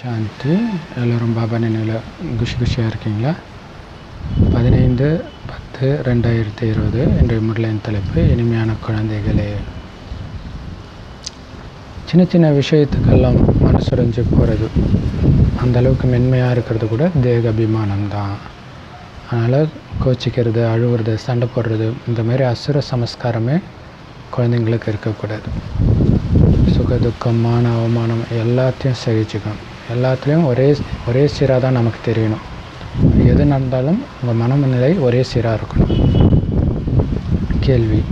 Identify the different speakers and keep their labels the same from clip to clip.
Speaker 1: சாந்தி எல்லோரும் பாபா நினைவில் குஷி குஷியாக இருக்கீங்களா பதினைந்து பத்து ரெண்டாயிரத்தி இருபது இன்றைய முரளின் தலைப்பு இனிமையான குழந்தைகளே சின்ன சின்ன விஷயத்துக்கெல்லாம் மனசுடைஞ்சு போகிறது அந்த அளவுக்கு மென்மையாக இருக்கிறது கூட தேக அபிமானம் தான் அதனால் கோச்சிக்கிறது அழுவுறது சண்டை போடுறது இந்த மாதிரி அசுர சமஸ்காரமே குழந்தைங்களுக்கு இருக்கக்கூடாது சுக துக்கம் மான அவமானம் எல்லாத்தையும் சகிச்சுக்கணும் எல்லாத்துலேயும் ஒரே ஒரே சீராக தான் நமக்கு தெரியணும் எது நடந்தாலும் உங்கள் மனநிலை ஒரே சீராக இருக்கணும் கேள்வி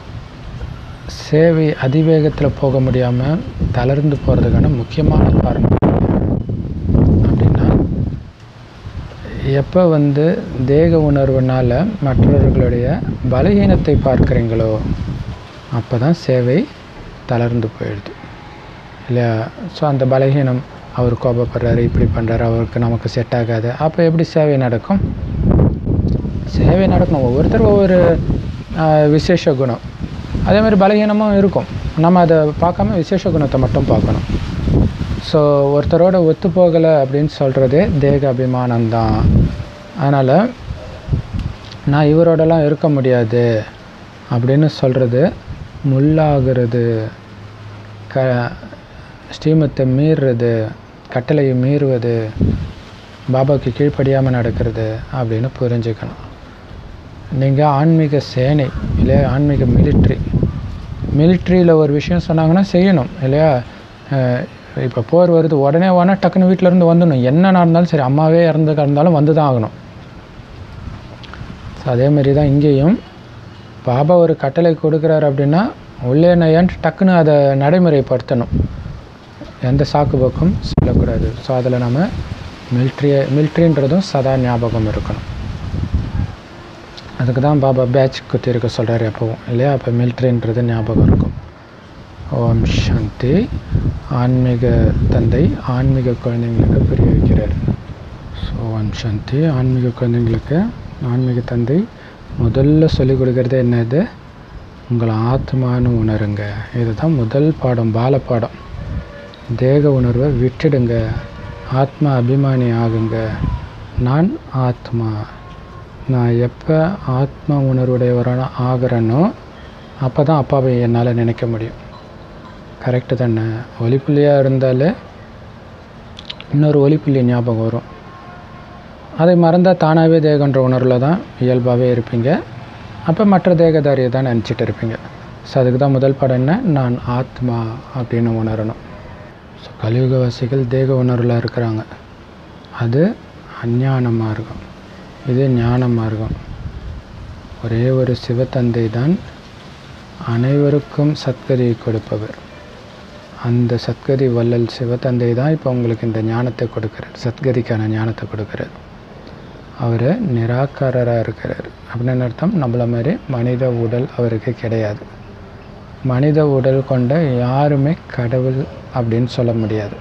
Speaker 1: சேவை அதிவேகத்தில் போக முடியாமல் தளர்ந்து போகிறதுக்கான முக்கியமான காரணம் அப்படின்னா எப்போ வந்து தேக உணர்வுனால் மற்றவர்களுடைய பலகீனத்தை பார்க்குறீங்களோ அப்போ தான் சேவை தளர்ந்து போயிடுது இல்லையா ஸோ அந்த பலகீனம் அவர் கோபப்படுறாரு இப்படி பண்ணுறாரு அவருக்கு நமக்கு செட் ஆகாது அப்போ எப்படி சேவை நடக்கும் சேவை நடக்கணும் ஒவ்வொருத்தர் ஒவ்வொரு விசேஷ குணம் அதே மாதிரி பலகீனமும் இருக்கும் நம்ம அதை பார்க்காம விசேஷ குணத்தை மட்டும் பார்க்கணும் ஸோ ஒருத்தரோட ஒத்து போகலை அப்படின்னு சொல்கிறதே தேக அபிமானம்தான் அதனால் நான் இவரோடலாம் இருக்க முடியாது அப்படின்னு சொல்கிறது முள்ளாகிறது க ஸ்ரீமத்தை மீறுறது கட்டளையை மீறுவது பாபாவுக்கு கீழ்ப்படியாமல் நடக்கிறது அப்படின்னு புரிஞ்சுக்கணும் நீங்கள் ஆன்மீக சேனை இல்லையா ஆன்மீக மிலிட்ரி மிலிட்ரியில் ஒரு விஷயம் சொன்னாங்கன்னா செய்யணும் இல்லையா இப்போ போர் வருது உடனே வேணா டக்குன்னு வீட்டிலேருந்து வந்துடணும் என்ன நடந்தாலும் சரி அம்மாவே இறந்து கிடந்தாலும் வந்து தான் ஆகணும் ஸோ அதேமாரி தான் இங்கேயும் பாபா ஒரு கட்டளை கொடுக்குறாரு அப்படின்னா உள்ளே நையான்ட்டு டக்குன்னு அதை நடைமுறைப்படுத்தணும் எந்த சாக்கு பக்கம் சொல்லக்கூடாது ஸோ அதில் நம்ம மில்ட்ரியை மில்ட்ரின்றதும் சதா ஞாபகம் இருக்கணும் அதுக்கு தான் பாபா பேட்ச் குத்தி இருக்க சொல்கிறாரு எப்போவும் இல்லையா அப்போ மில்ட்ரின்றது ஞாபகம் இருக்கும் ஓம் சாந்தி ஆன்மீக தந்தை ஆன்மீக குழந்தைங்களுக்கு புரிய வைக்கிறார் ஸோ ஓம் சாந்தி ஆன்மீக குழந்தைங்களுக்கு ஆன்மீக தந்தை முதல்ல சொல்லிக் கொடுக்கறது என்னது உங்களை ஆத்மானு உணருங்க இதுதான் முதல் பாடம் பால பாடம் தேக உணர்வை விட்டுடுங்க ஆத்மா அபிமானி ஆகுங்க நான் ஆத்மா நான் எப்போ ஆத்மா உணர்வுடையவரான ஆகிறேனோ அப்போ தான் அப்பாவை என்னால் நினைக்க முடியும் கரெக்டு தானே ஒலிப்புள்ளியாக இருந்தாலே இன்னொரு ஒலிப்புள்ளி ஞாபகம் வரும் அதை மறந்தால் தானாகவே தேகன்ற உணர்வில் தான் இயல்பாகவே இருப்பீங்க அப்போ மற்ற தேகதாரியை தான் நினச்சிட்டு இருப்பீங்க ஸோ அதுக்கு தான் முதல் படம் என்ன நான் ஆத்மா அப்படின்னு உணரணும் ஸோ கலியுகவாசிகள் தேக உணர்வில் இருக்கிறாங்க அது அஞ்ஞான மார்க்கம் இது ஞான மார்க்கம் ஒரே ஒரு சிவத்தந்தை தான் அனைவருக்கும் சத்கதியை கொடுப்பவர் அந்த சத்கதி வள்ளல் சிவத்தந்தை தான் இப்போ உங்களுக்கு இந்த ஞானத்தை கொடுக்குறார் சத்கதிக்கான ஞானத்தை கொடுக்குறார் அவர் நிராகாரராக இருக்கிறார் அப்படின்னு அர்த்தம் நம்மள மாதிரி மனித உடல் அவருக்கு கிடையாது மனித உடல் கொண்ட யாருமே கடவுள் அப்படின்னு சொல்ல முடியாது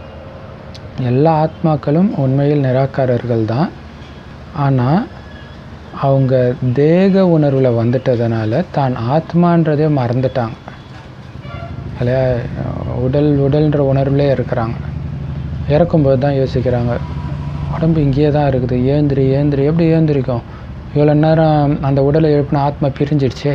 Speaker 1: எல்லா ஆத்மாக்களும் உண்மையில் நிராகாரர்கள் தான் ஆனால் அவங்க தேக உணர்வில் வந்துட்டதுனால தான் ஆத்மான்றதே மறந்துட்டாங்க இல்லையா உடல் உடல்ன்ற உணர்வுலே இருக்கிறாங்க இறக்கும்போது தான் யோசிக்கிறாங்க உடம்பு இங்கேயே தான் இருக்குது ஏந்திரி ஏந்திரி எப்படி ஏந்திரிக்கும் இவ்வளோ நேரம் அந்த உடலை எழுப்பின ஆத்மா பிரிஞ்சிடுச்சே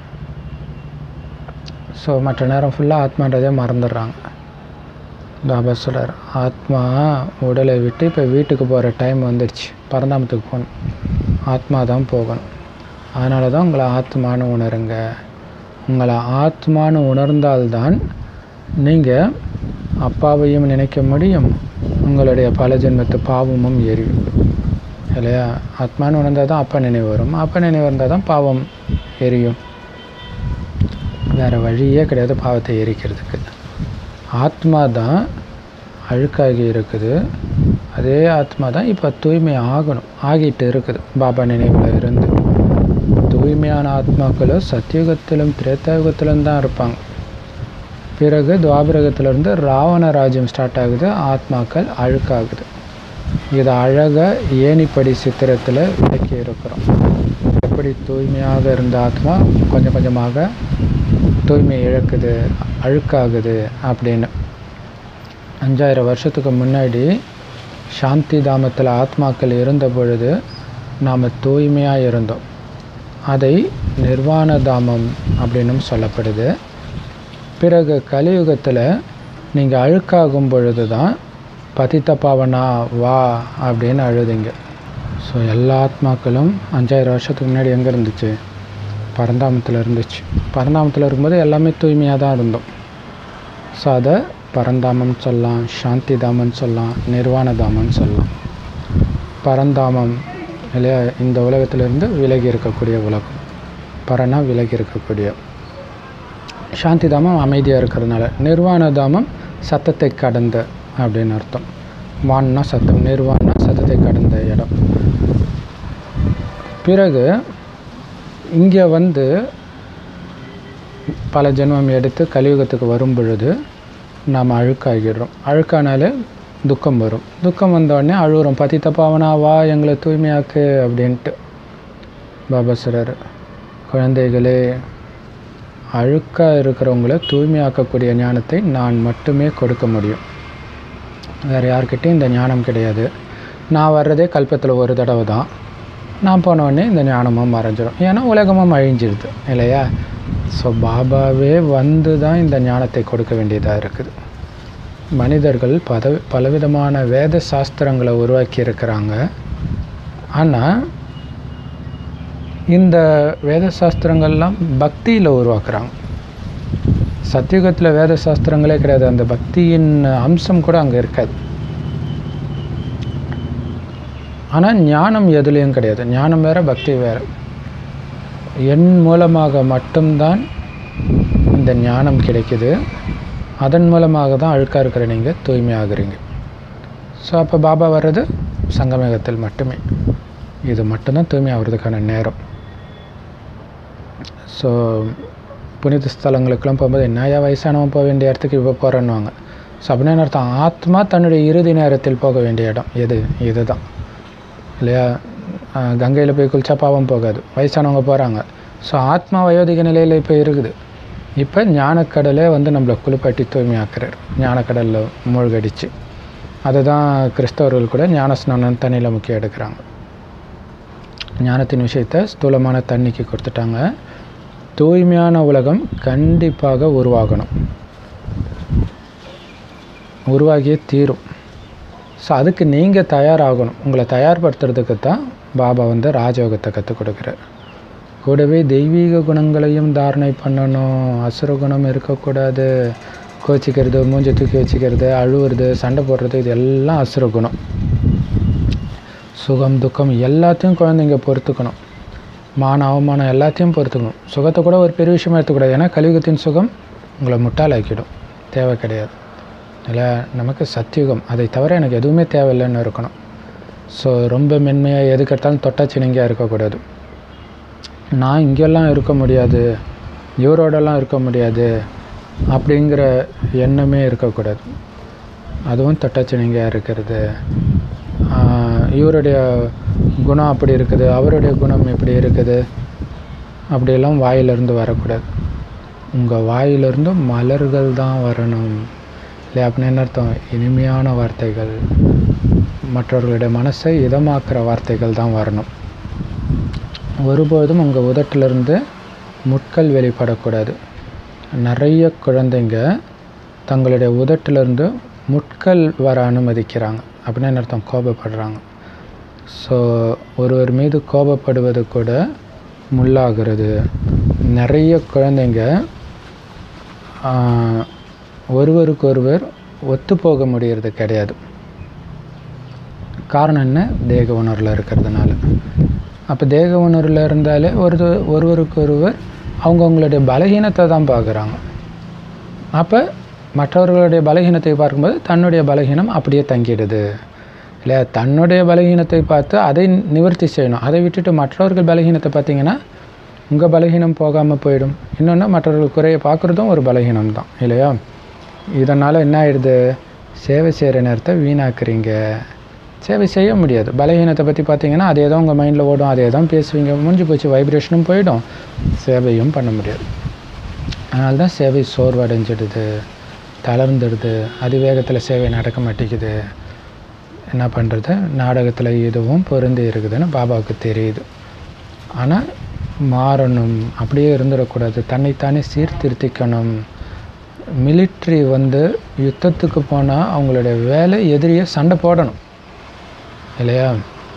Speaker 1: ஸோ மற்ற நேரம் ஃபுல்லாக ஆத்மான்றதே மறந்துடுறாங்க பாபா சொல்கிறார் ஆத்மா உடலை விட்டு இப்போ வீட்டுக்கு போகிற டைம் வந்துடுச்சு பரந்தாமத்துக்கு போகணும் ஆத்மா தான் போகணும் அதனால தான் உங்களை ஆத்மானு உணருங்க உங்களை ஆத்மானு உணர்ந்தால்தான் நீங்கள் அப்பாவையும் நினைக்க முடியும் உங்களுடைய பல ஜென்மத்து பாவமும் எரியும் இல்லையா ஆத்மானு உணர்ந்தால் தான் அப்பா நினைவு வரும் அப்பா நினைவு இருந்தால் தான் பாவம் எரியும் வேறு வழியே கிடையாது பாவத்தை எரிக்கிறதுக்கு ஆத்மா தான் அழுக்காகி இருக்குது அதே ஆத்மா தான் இப்போ தூய்மை ஆகணும் ஆகிட்டு இருக்குது பாபா நினைவில் இருந்து தூய்மையான ஆத்மாக்களும் சத்தியுகத்திலும் திரேத்தாயுகத்திலும் தான் இருப்பாங்க பிறகு துவாபரகத்திலிருந்து ராவண ராஜ்யம் ஸ்டார்ட் ஆகுது ஆத்மாக்கள் அழுக்காகுது இதை அழகாக ஏணிப்படி சித்திரத்தில் விளக்கி இருக்கிறோம் எப்படி தூய்மையாக இருந்த ஆத்மா கொஞ்சம் கொஞ்சமாக தூய்மை இழக்குது அழுக்காகுது அப்படின்னு அஞ்சாயிரம் வருஷத்துக்கு முன்னாடி சாந்தி தாமத்தில் ஆத்மாக்கள் இருந்த பொழுது நாம் தூய்மையாக இருந்தோம் அதை நிர்வாண தாமம் அப்படின்னும் சொல்லப்படுது பிறகு கலியுகத்தில் நீங்கள் அழுக்காகும் பொழுது தான் பதித்த பாவனா வா அப்படின்னு அழுதிங்க ஸோ எல்லா ஆத்மாக்களும் அஞ்சாயிரம் வருஷத்துக்கு முன்னாடி எங்கே இருந்துச்சு பரந்தாமத்தில் இருந்துச்சு பரந்தாமத்தில் இருக்கும்போது எல்லாமே தூய்மையாக தான் இருந்தோம் ஸோ அதை பரந்தாமம் சொல்லலாம் சாந்தி தாமம்னு சொல்லலாம் நிர்வாண தாமம்னு சொல்லலாம் பரந்தாமம் இல்லையா இந்த உலகத்திலிருந்து விலகி இருக்கக்கூடிய உலகம் பரனா விலகி இருக்கக்கூடிய சாந்தி தாமம் அமைதியாக இருக்கிறதுனால நிர்வாண தாமம் சத்தத்தை கடந்த அப்படின்னு அர்த்தம் வான்னா சத்தம் நிர்வாணா சத்தத்தை கடந்த இடம் பிறகு இங்கே வந்து பல ஜென்மம் எடுத்து கலியுகத்துக்கு வரும் பொழுது நாம் அழுக்காகிடுறோம் அழுக்கானாலே துக்கம் வரும் துக்கம் வந்தோடனே அழுகுறோம் பத்தி பாவனா வா எங்களை தூய்மையாக்கு அப்படின்ட்டு பாபா சொல்கிறார் குழந்தைகளே அழுக்காக இருக்கிறவங்கள தூய்மையாக்கக்கூடிய ஞானத்தை நான் மட்டுமே கொடுக்க முடியும் வேறு யார்கிட்டையும் இந்த ஞானம் கிடையாது நான் வர்றதே கல்பத்தில் ஒரு தடவை தான் நான் போனோடனே இந்த ஞானமும் மறைஞ்சிடும் ஏன்னா உலகமும் அழிஞ்சிருது இல்லையா ஸோ பாபாவே வந்து தான் இந்த ஞானத்தை கொடுக்க வேண்டியதாக இருக்குது மனிதர்கள் பத பலவிதமான வேத சாஸ்திரங்களை உருவாக்கி இருக்கிறாங்க ஆனால் இந்த வேத சாஸ்திரங்கள்லாம் பக்தியில் உருவாக்குறாங்க சத்தியுகத்தில் வேத சாஸ்திரங்களே கிடையாது அந்த பக்தியின் அம்சம் கூட அங்கே இருக்காது ஆனால் ஞானம் எதுலேயும் கிடையாது ஞானம் வேறு பக்தி வேறு என் மூலமாக மட்டும்தான் இந்த ஞானம் கிடைக்குது அதன் மூலமாக தான் அழுக்காக இருக்கிற நீங்கள் தூய்மையாகிறீங்க ஸோ அப்போ பாபா வர்றது சங்கமேகத்தில் மட்டுமே இது மட்டும்தான் தூய்மை ஆகிறதுக்கான நேரம் ஸோ புனித ஸ்தலங்களுக்கெல்லாம் போகும்போது என்னையா வயசானவன் போக வேண்டிய இடத்துக்கு இப்போ போகிறேன்னுவாங்க ஸோ அப்படின்னு அர்த்தம் ஆத்மா தன்னுடைய இறுதி நேரத்தில் போக வேண்டிய இடம் எது இதுதான் இல்லையா கங்கையில் போய் குளிச்சா பாவம் போகாது வயசானவங்க போகிறாங்க ஸோ ஆத்மா வயோதிக நிலையில் இப்போ இருக்குது இப்போ ஞானக்கடலே வந்து நம்மளை குளிப்பாட்டி தூய்மையாக்குறார் ஞானக்கடலில் மூழ்கடிச்சு அதுதான் கிறிஸ்தவர்கள் கூட ஞானஸ்நானம் தண்ணியில் முக்கியம் எடுக்கிறாங்க ஞானத்தின் விஷயத்தை ஸ்தூலமான தண்ணிக்கு கொடுத்துட்டாங்க தூய்மையான உலகம் கண்டிப்பாக உருவாகணும் உருவாகியே தீரும் ஸோ அதுக்கு நீங்கள் தயாராகணும் உங்களை தயார்படுத்துறதுக்கு தான் பாபா வந்து ராஜயோகத்தை கற்றுக் கொடுக்குறார் கூடவே தெய்வீக குணங்களையும் தாரணை பண்ணணும் அசுர குணம் இருக்கக்கூடாது கோச்சிக்கிறது மூஞ்சி தூக்கி வச்சுக்கிறது அழுவுறது சண்டை போடுறது இது எல்லாம் அசுர குணம் சுகம் துக்கம் எல்லாத்தையும் குழந்தைங்க பொறுத்துக்கணும் மான அவமானம் எல்லாத்தையும் பொறுத்துக்கணும் சுகத்தை கூட ஒரு பெரிய விஷயமா எடுத்துக்கூடாது ஏன்னா கலியுகத்தின் சுகம் உங்களை முட்டாளாக்கிடும் தேவை கிடையாது இல்லை நமக்கு சத்தியுகம் அதை தவிர எனக்கு எதுவுமே தேவையில்லைன்னு இருக்கணும் ஸோ ரொம்ப மென்மையாக எதுக்கெடுத்தாலும் தொட்டாச்சினிங்கியாக இருக்கக்கூடாது நான் இங்கெல்லாம் இருக்க முடியாது இவரோடலாம் இருக்க முடியாது அப்படிங்கிற எண்ணமே இருக்கக்கூடாது அதுவும் தொட்டாச்சினிங்கியாக இருக்கிறது இவருடைய குணம் அப்படி இருக்குது அவருடைய குணம் இப்படி இருக்குது அப்படியெல்லாம் வாயிலிருந்து வரக்கூடாது உங்கள் வாயிலிருந்து மலர்கள் தான் வரணும் இல்லை அப்படின்னு என்ன அர்த்தம் இனிமையான வார்த்தைகள் மற்றவர்களுடைய மனசை இதமாக்குற வார்த்தைகள் தான் வரணும் ஒருபொழுதும் உங்கள் உதட்டிலிருந்து முட்கள் வெளிப்படக்கூடாது நிறைய குழந்தைங்க தங்களுடைய உதட்டிலிருந்து முட்கள் வர அனுமதிக்கிறாங்க அப்படின்னு என்ன அர்த்தம் கோபப்படுறாங்க ஸோ ஒருவர் மீது கோபப்படுவது கூட முள்ளாகிறது நிறைய குழந்தைங்க ஒருவருக்கொருவர் ஒத்து போக முடியறது கிடையாது காரணம் என்ன தேக உணர்வில் இருக்கிறதுனால அப்போ தேக உணர்வில் இருந்தாலே ஒரு ஒருவருக்கொருவர் அவங்கவுங்களுடைய பலகீனத்தை தான் பார்க்குறாங்க அப்போ மற்றவர்களுடைய பலகீனத்தை பார்க்கும்போது தன்னுடைய பலகீனம் அப்படியே தங்கிடுது இல்லை தன்னுடைய பலகீனத்தை பார்த்து அதை நிவர்த்தி செய்யணும் அதை விட்டுட்டு மற்றவர்கள் பலகீனத்தை பார்த்தீங்கன்னா உங்கள் பலகீனம் போகாமல் போயிடும் இன்னொன்று மற்றவர்கள் குறைய பார்க்குறதும் ஒரு பலகீனம் தான் இல்லையா இதனால் என்ன ஆயிடுது சேவை செய்கிற நேரத்தை வீணாக்குறீங்க சேவை செய்ய முடியாது பலகீனத்தை பற்றி பார்த்தீங்கன்னா அதே தான் உங்கள் மைண்டில் ஓடும் அதே தான் பேசுவீங்க முடிஞ்சு போச்சு வைப்ரேஷனும் போயிடும் சேவையும் பண்ண முடியாது அதனால தான் சேவை சோர்வடைஞ்சிடுது தளர்ந்துடுது அதிவேகத்தில் சேவை நடக்க மாட்டேங்குது என்ன பண்ணுறது நாடகத்தில் இதுவும் பொருந்தி இருக்குதுன்னு பாபாவுக்கு தெரியுது ஆனால் மாறணும் அப்படியே இருந்துடக்கூடாது தன்னைத்தானே சீர்திருத்திக்கணும் மிலிட்ரி வந்து யுத்தத்துக்கு போனால் அவங்களுடைய வேலை எதிரியை சண்டை போடணும் இல்லையா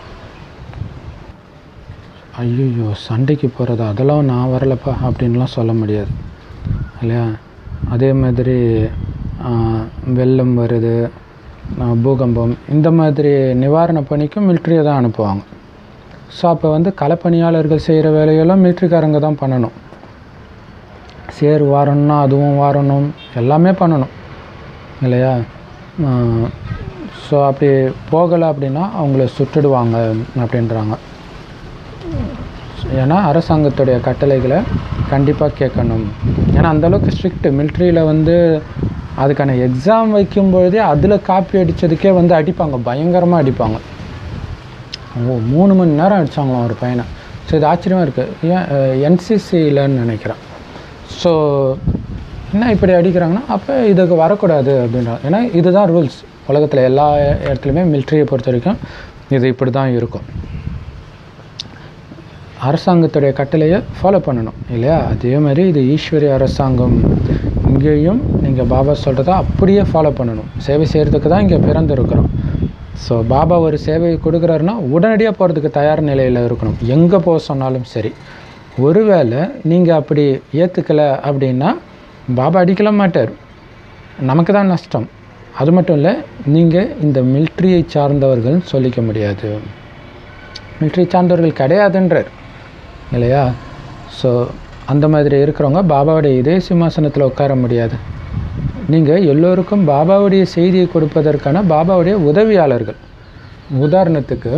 Speaker 1: ஐயோ சண்டைக்கு போகிறது அதெல்லாம் நான் வரலப்பா அப்படின்லாம் சொல்ல முடியாது இல்லையா அதே மாதிரி ஆஹ், வெள்ளம் வருது ஆஹ், பூகம்பம் இந்த மாதிரி நிவாரண பணிக்கும் மிலிட்ரியை தான் அனுப்புவாங்க ஸோ அப்போ வந்து களப்பணியாளர்கள் செய்கிற வேலையெல்லாம் மிலிட்ரிக்காரங்க தான் பண்ணணும் சேர் வாரணும்னா அதுவும் வாரணும் எல்லாமே பண்ணணும் இல்லையா ஸோ அப்படி போகலை அப்படின்னா அவங்கள சுட்டுடுவாங்க அப்படின்றாங்க ஏன்னா அரசாங்கத்துடைய கட்டளைகளை கண்டிப்பாக கேட்கணும் ஏன்னா அந்தளவுக்கு ஸ்ட்ரிக்ட் மிலிட்ரியில் வந்து அதுக்கான எக்ஸாம் வைக்கும்பொழுதே அதில் காப்பி அடித்ததுக்கே வந்து அடிப்பாங்க பயங்கரமாக அடிப்பாங்க ஓ மூணு மணி நேரம் அடித்தாங்களாம் ஒரு பையனை ஸோ இது ஆச்சரியமாக இருக்குது ஏன் என்சிசியிலன்னு நினைக்கிறேன் ஸோ என்ன இப்படி அடிக்கிறாங்கன்னா அப்போ இதுக்கு வரக்கூடாது அப்படின்றாங்க ஏன்னா இதுதான் ரூல்ஸ் உலகத்தில் எல்லா இடத்துலையுமே மிலிட்ரியை பொறுத்த வரைக்கும் இது இப்படி தான் இருக்கும் அரசாங்கத்துடைய கட்டளையை ஃபாலோ பண்ணணும் இல்லையா அதே மாதிரி இது ஈஸ்வரிய அரசாங்கம் இங்கேயும் நீங்கள் பாபா சொல்கிறத அப்படியே ஃபாலோ பண்ணணும் சேவை செய்கிறதுக்கு தான் இங்கே பிறந்திருக்கிறோம் ஸோ பாபா ஒரு சேவை கொடுக்குறாருன்னா உடனடியாக போகிறதுக்கு தயார் நிலையில் இருக்கணும் எங்கே போக சொன்னாலும் சரி ஒருவேளை நீங்கள் அப்படி ஏற்றுக்கலை அப்படின்னா பாபா அடிக்கல மாட்டார் நமக்கு தான் நஷ்டம் அது மட்டும் இல்லை நீங்கள் இந்த மிலிட்ரியை சார்ந்தவர்கள்னு சொல்லிக்க முடியாது மிலிட்ரி சார்ந்தவர்கள் கிடையாதுன்றார் இல்லையா ஸோ அந்த மாதிரி இருக்கிறவங்க பாபாவுடைய இதே சிம்மாசனத்தில் உட்கார முடியாது நீங்கள் எல்லோருக்கும் பாபாவுடைய செய்தியை கொடுப்பதற்கான பாபாவுடைய உதவியாளர்கள் உதாரணத்துக்கு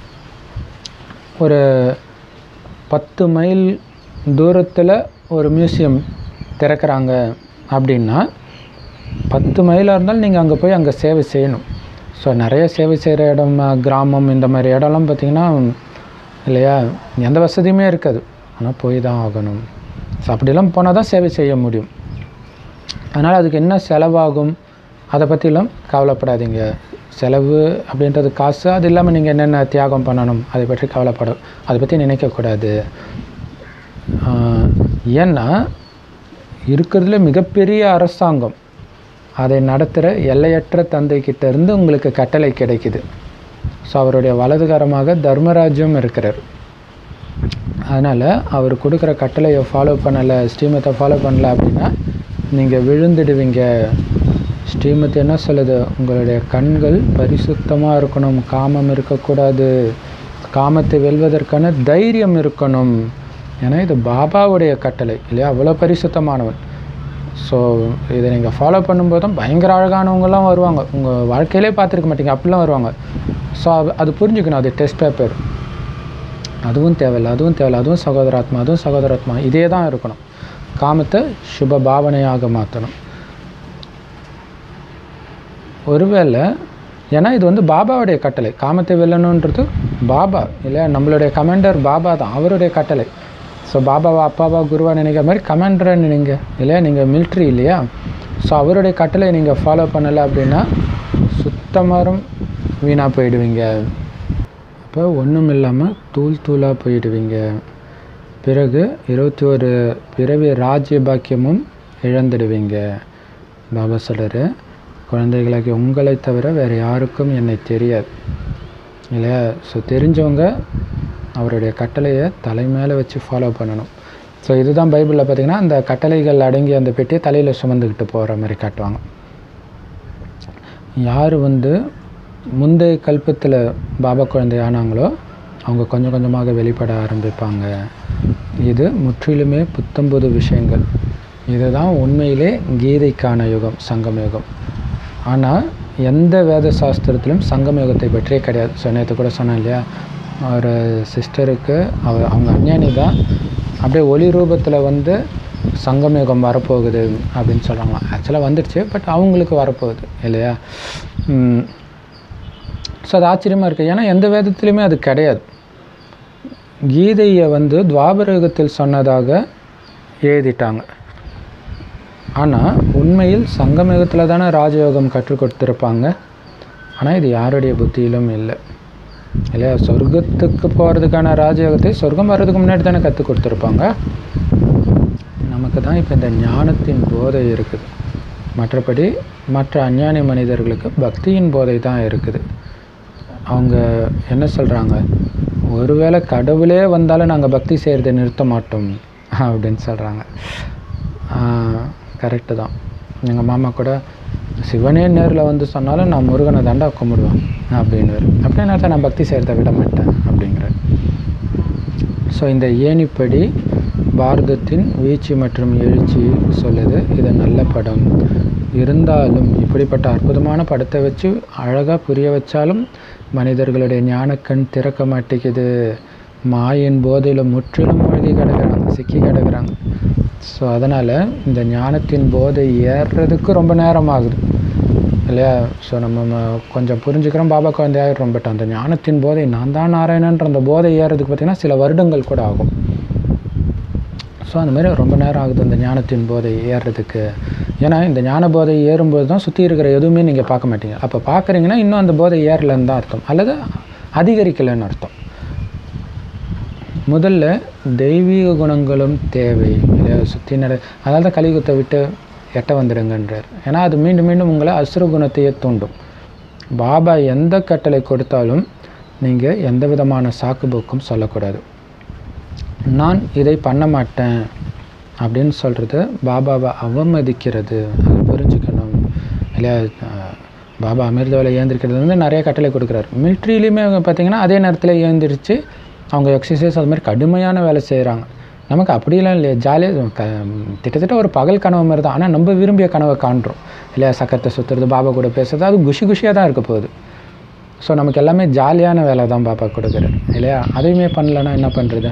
Speaker 1: ஒரு பத்து மைல் தூரத்தில் ஒரு மியூசியம் திறக்கிறாங்க அப்படின்னா பத்து மைலாக இருந்தாலும் நீங்கள் அங்கே போய் அங்கே சேவை செய்யணும் ஸோ நிறைய சேவை செய்கிற இடம் அஹ், கிராமம் இந்த மாதிரி இடம்லாம் பார்த்திங்கன்னா இல்லையா எந்த வசதியுமே இருக்காது ஆனால் போய் தான் ஆகணும் ஸோ அப்படிலாம் போனால் தான் சேவை செய்ய முடியும் அதனால் அதுக்கு என்ன செலவாகும் அதை பற்றிலாம் கவலைப்படாதீங்க செலவு அப்படின்றது காசு அது இல்லாமல் நீங்கள் என்னென்ன தியாகம் பண்ணணும் அதை பற்றி கவலைப்பட அதை பற்றி நினைக்கக்கூடாது ஆஹ், ஏன்னா இருக்கிறதுல மிகப்பெரிய அரசாங்கம் அதை நடத்துகிற எல்லையற்ற தந்தைக்கிட்ட இருந்து உங்களுக்கு கட்டளை கிடைக்குது ஸோ அவருடைய வலதுகரமாக தர்மராஜ்யம் இருக்கிறார் அதனால் அவர் கொடுக்குற கட்டளையை ஃபாலோ பண்ணலை ஸ்ரீமத்தை ஃபாலோ பண்ணல அப்படின்னா நீங்கள் விழுந்துடுவீங்க ஸ்ரீமத் என்ன சொல்லுது உங்களுடைய கண்கள் பரிசுத்தமாக இருக்கணும் காமம் இருக்கக்கூடாது காமத்தை வெல்வதற்கான தைரியம் இருக்கணும் ஏன்னா இது பாபாவுடைய கட்டளை இல்லையா அவ்வளோ பரிசுத்தமானவன் ஸோ இதை நீங்கள் ஃபாலோ பண்ணும்போது பயங்கர அழகானவங்கலாம் வருவாங்க உங்கள் வாழ்க்கையிலே பார்த்துருக்க மாட்டீங்க அப்படிலாம் வருவாங்க ஸோ அது அது புரிஞ்சுக்கணும் அது டெஸ்ட் பேப்பர் அதுவும் தேவையில்லை அதுவும் தேவையில்லை அதுவும் சகோதராத்மா அதுவும் சகோதராத்மா இதே தான் இருக்கணும் காமத்தை சுப பாவனையாக மாற்றணும் ஒருவேளை ஏன்னா இது வந்து பாபாவுடைய கட்டளை காமத்தை வெல்லணுன்றது பாபா இல்லையா நம்மளுடைய கமாண்டர் பாபா தான் அவருடைய கட்டளை ஸோ பாபாவா அப்பாவா குருவா நினைக்கிற மாதிரி கமாண்டரை நினைங்க இல்லையா நீங்கள் மிலிட்ரி இல்லையா ஸோ அவருடைய கட்டளை நீங்கள் ஃபாலோ பண்ணலை அப்படின்னா சுத்தமாரும் வீணாக போயிடுவீங்க அப்போ ஒன்றும் இல்லாமல் தூள் தூளாக போயிடுவீங்க பிறகு இருபத்தி ஒரு பிறவி ராஜ்ய பாக்கியமும் இழந்துடுவீங்க பாபா சொல்கிறாரு குழந்தைகளாகி உங்களை தவிர வேறு யாருக்கும் என்னை தெரியாது இல்லையா ஸோ தெரிஞ்சவங்க அவருடைய கட்டளையை தலை மேலே வச்சு ஃபாலோ பண்ணணும் ஸோ இதுதான் பைபிளில் பார்த்தீங்கன்னா அந்த கட்டளைகள் அடங்கி அந்த பெட்டியை தலையில் சுமந்துக்கிட்டு போகிற மாதிரி காட்டுவாங்க யார் வந்து முந்தைய கல்பத்தில் பாபா குழந்தை ஆனாங்களோ அவங்க கொஞ்சம் கொஞ்சமாக வெளிப்பட ஆரம்பிப்பாங்க இது முற்றிலுமே புத்தம்புது விஷயங்கள் இதுதான் உண்மையிலே கீதைக்கான யுகம் சங்கம் யுகம் ஆனால் எந்த வேத சாஸ்திரத்திலும் சங்கம் யுகத்தை பற்றியே கிடையாது ஸோ நேற்று கூட சொன்னேன் இல்லையா ஒரு சிஸ்டருக்கு அவ அவங்க அஞ்ஞானி தான் அப்படியே ஒளி ரூபத்தில் வந்து சங்கம் யுகம் வரப்போகுது அப்படின்னு சொல்கிறாங்க ஆக்சுவலாக வந்துடுச்சு பட் அவங்களுக்கு வரப்போகுது இல்லையா ஸோ அது ஆச்சரியமாக இருக்குது ஏன்னா எந்த வேதத்துலையுமே அது கிடையாது கீதையை வந்து துவாபர யுகத்தில் சொன்னதாக எழுதிட்டாங்க ஆனால் உண்மையில் சங்கமயுகத்தில் தானே ராஜயோகம் கற்றுக் கொடுத்துருப்பாங்க ஆனால் இது யாருடைய புத்தியிலும் இல்லை இல்லையா சொர்க்கத்துக்கு போகிறதுக்கான ராஜயோகத்தை சொர்க்கம் வர்றதுக்கு முன்னாடி தானே கற்றுக் கொடுத்துருப்பாங்க நமக்கு தான் இப்போ இந்த ஞானத்தின் போதை இருக்குது மற்றபடி மற்ற அஞ்ஞானி மனிதர்களுக்கு பக்தியின் போதை தான் இருக்குது அவங்க என்ன சொல்கிறாங்க ஒருவேளை கடவுளே வந்தாலும் நாங்கள் பக்தி செய்கிறதை நிறுத்த மாட்டோம் அப்படின்னு சொல்கிறாங்க கரெக்டு தான் எங்கள் மாமா கூட சிவனே நேரில் வந்து சொன்னாலும் நான் முருகனை தாண்டா கும்பிடுவேன் அப்படின்னு அப்படின்னா தான் நான் பக்தி செய்கிறத விட மாட்டேன் அப்படிங்கிற ஸோ இந்த ஏணிப்படி பாரதத்தின் வீழ்ச்சி மற்றும் எழுச்சி சொல்லுது இது நல்ல படம் இருந்தாலும் இப்படிப்பட்ட அற்புதமான படத்தை வச்சு அழகாக புரிய வச்சாலும் மனிதர்களுடைய ஞானக்கண் திறக்க மாட்டேங்குது மாயின் போதையில் முற்றிலும் மூழ்கி கிடக்குறாங்க சிக்கி கிடக்குறாங்க ஸோ அதனால் இந்த ஞானத்தின் போதை ஏறுறதுக்கு ரொம்ப நேரம் ஆகுது இல்லையா ஸோ நம்ம ம- கொஞ்சம் புரிஞ்சுக்கிறோம் பாபா குழந்தையாயிடுறோம் பட் அந்த ஞானத்தின் போதை நான் தான் நாராயணன்ற அந்த போதை ஏறுறதுக்கு பார்த்திங்கன்னா சில வருடங்கள் கூட ஆகும் ஸோ அந்த மாதிரி ரொம்ப நேரம் ஆகுது அந்த ஞானத்தின் போதை ஏறுறதுக்கு ஏன்னா இந்த ஞான போதை ஏறும்போது தான் சுற்றி இருக்கிற எதுவுமே நீங்கள் பார்க்க மாட்டீங்க அப்போ பார்க்குறீங்கன்னா இன்னும் அந்த போதை ஏறலன்னு தான் அர்த்தம் அல்லது அதிகரிக்கலைன்னு அர்த்தம் முதல்ல தெய்வீக குணங்களும் தேவை இல்லையா சுற்றி நட அதனால தான் கலியுகத்தை விட்டு எட்ட வந்துடுங்கன்றார் ஏன்னா அது மீண்டும் மீண்டும் உங்களை அசுர குணத்தையே தூண்டும் பாபா எந்த கட்டளை கொடுத்தாலும் நீங்கள் எந்த விதமான சாக்குப்போக்கும் சொல்லக்கூடாது நான் இதை பண்ண மாட்டேன் அப்படின்னு சொல்கிறது பாபாவை அவமதிக்கிறது அதை புரிஞ்சுக்கணும் இல்லையா அஹ், பாபா அமிர்தவில் ஏந்திருக்கிறது வந்து நிறைய கட்டளை கொடுக்குறாரு மிலிட்ரிலையுமே பார்த்தீங்கன்னா அதே நேரத்தில் ஏந்திரிச்சு அவங்க எக்ஸசைஸ் அது மாதிரி கடுமையான வேலை செய்கிறாங்க நமக்கு அப்படிலாம் இல்லையா ஜாலியாக க கிட்டத்தட்ட ஒரு பகல் கனவு மாதிரி தான் ஆனால் நம்ம விரும்பிய கனவை காண்றோம் இல்லையா சக்கரத்தை சுற்றுறது பாபா கூட பேசுறது அது குஷி குஷியாக தான் இருக்க போகுது ஸோ நமக்கு எல்லாமே ஜாலியான வேலை தான் பாபா கொடுக்குறாரு இல்லையா அதையுமே பண்ணலன்னா என்ன பண்ணுறது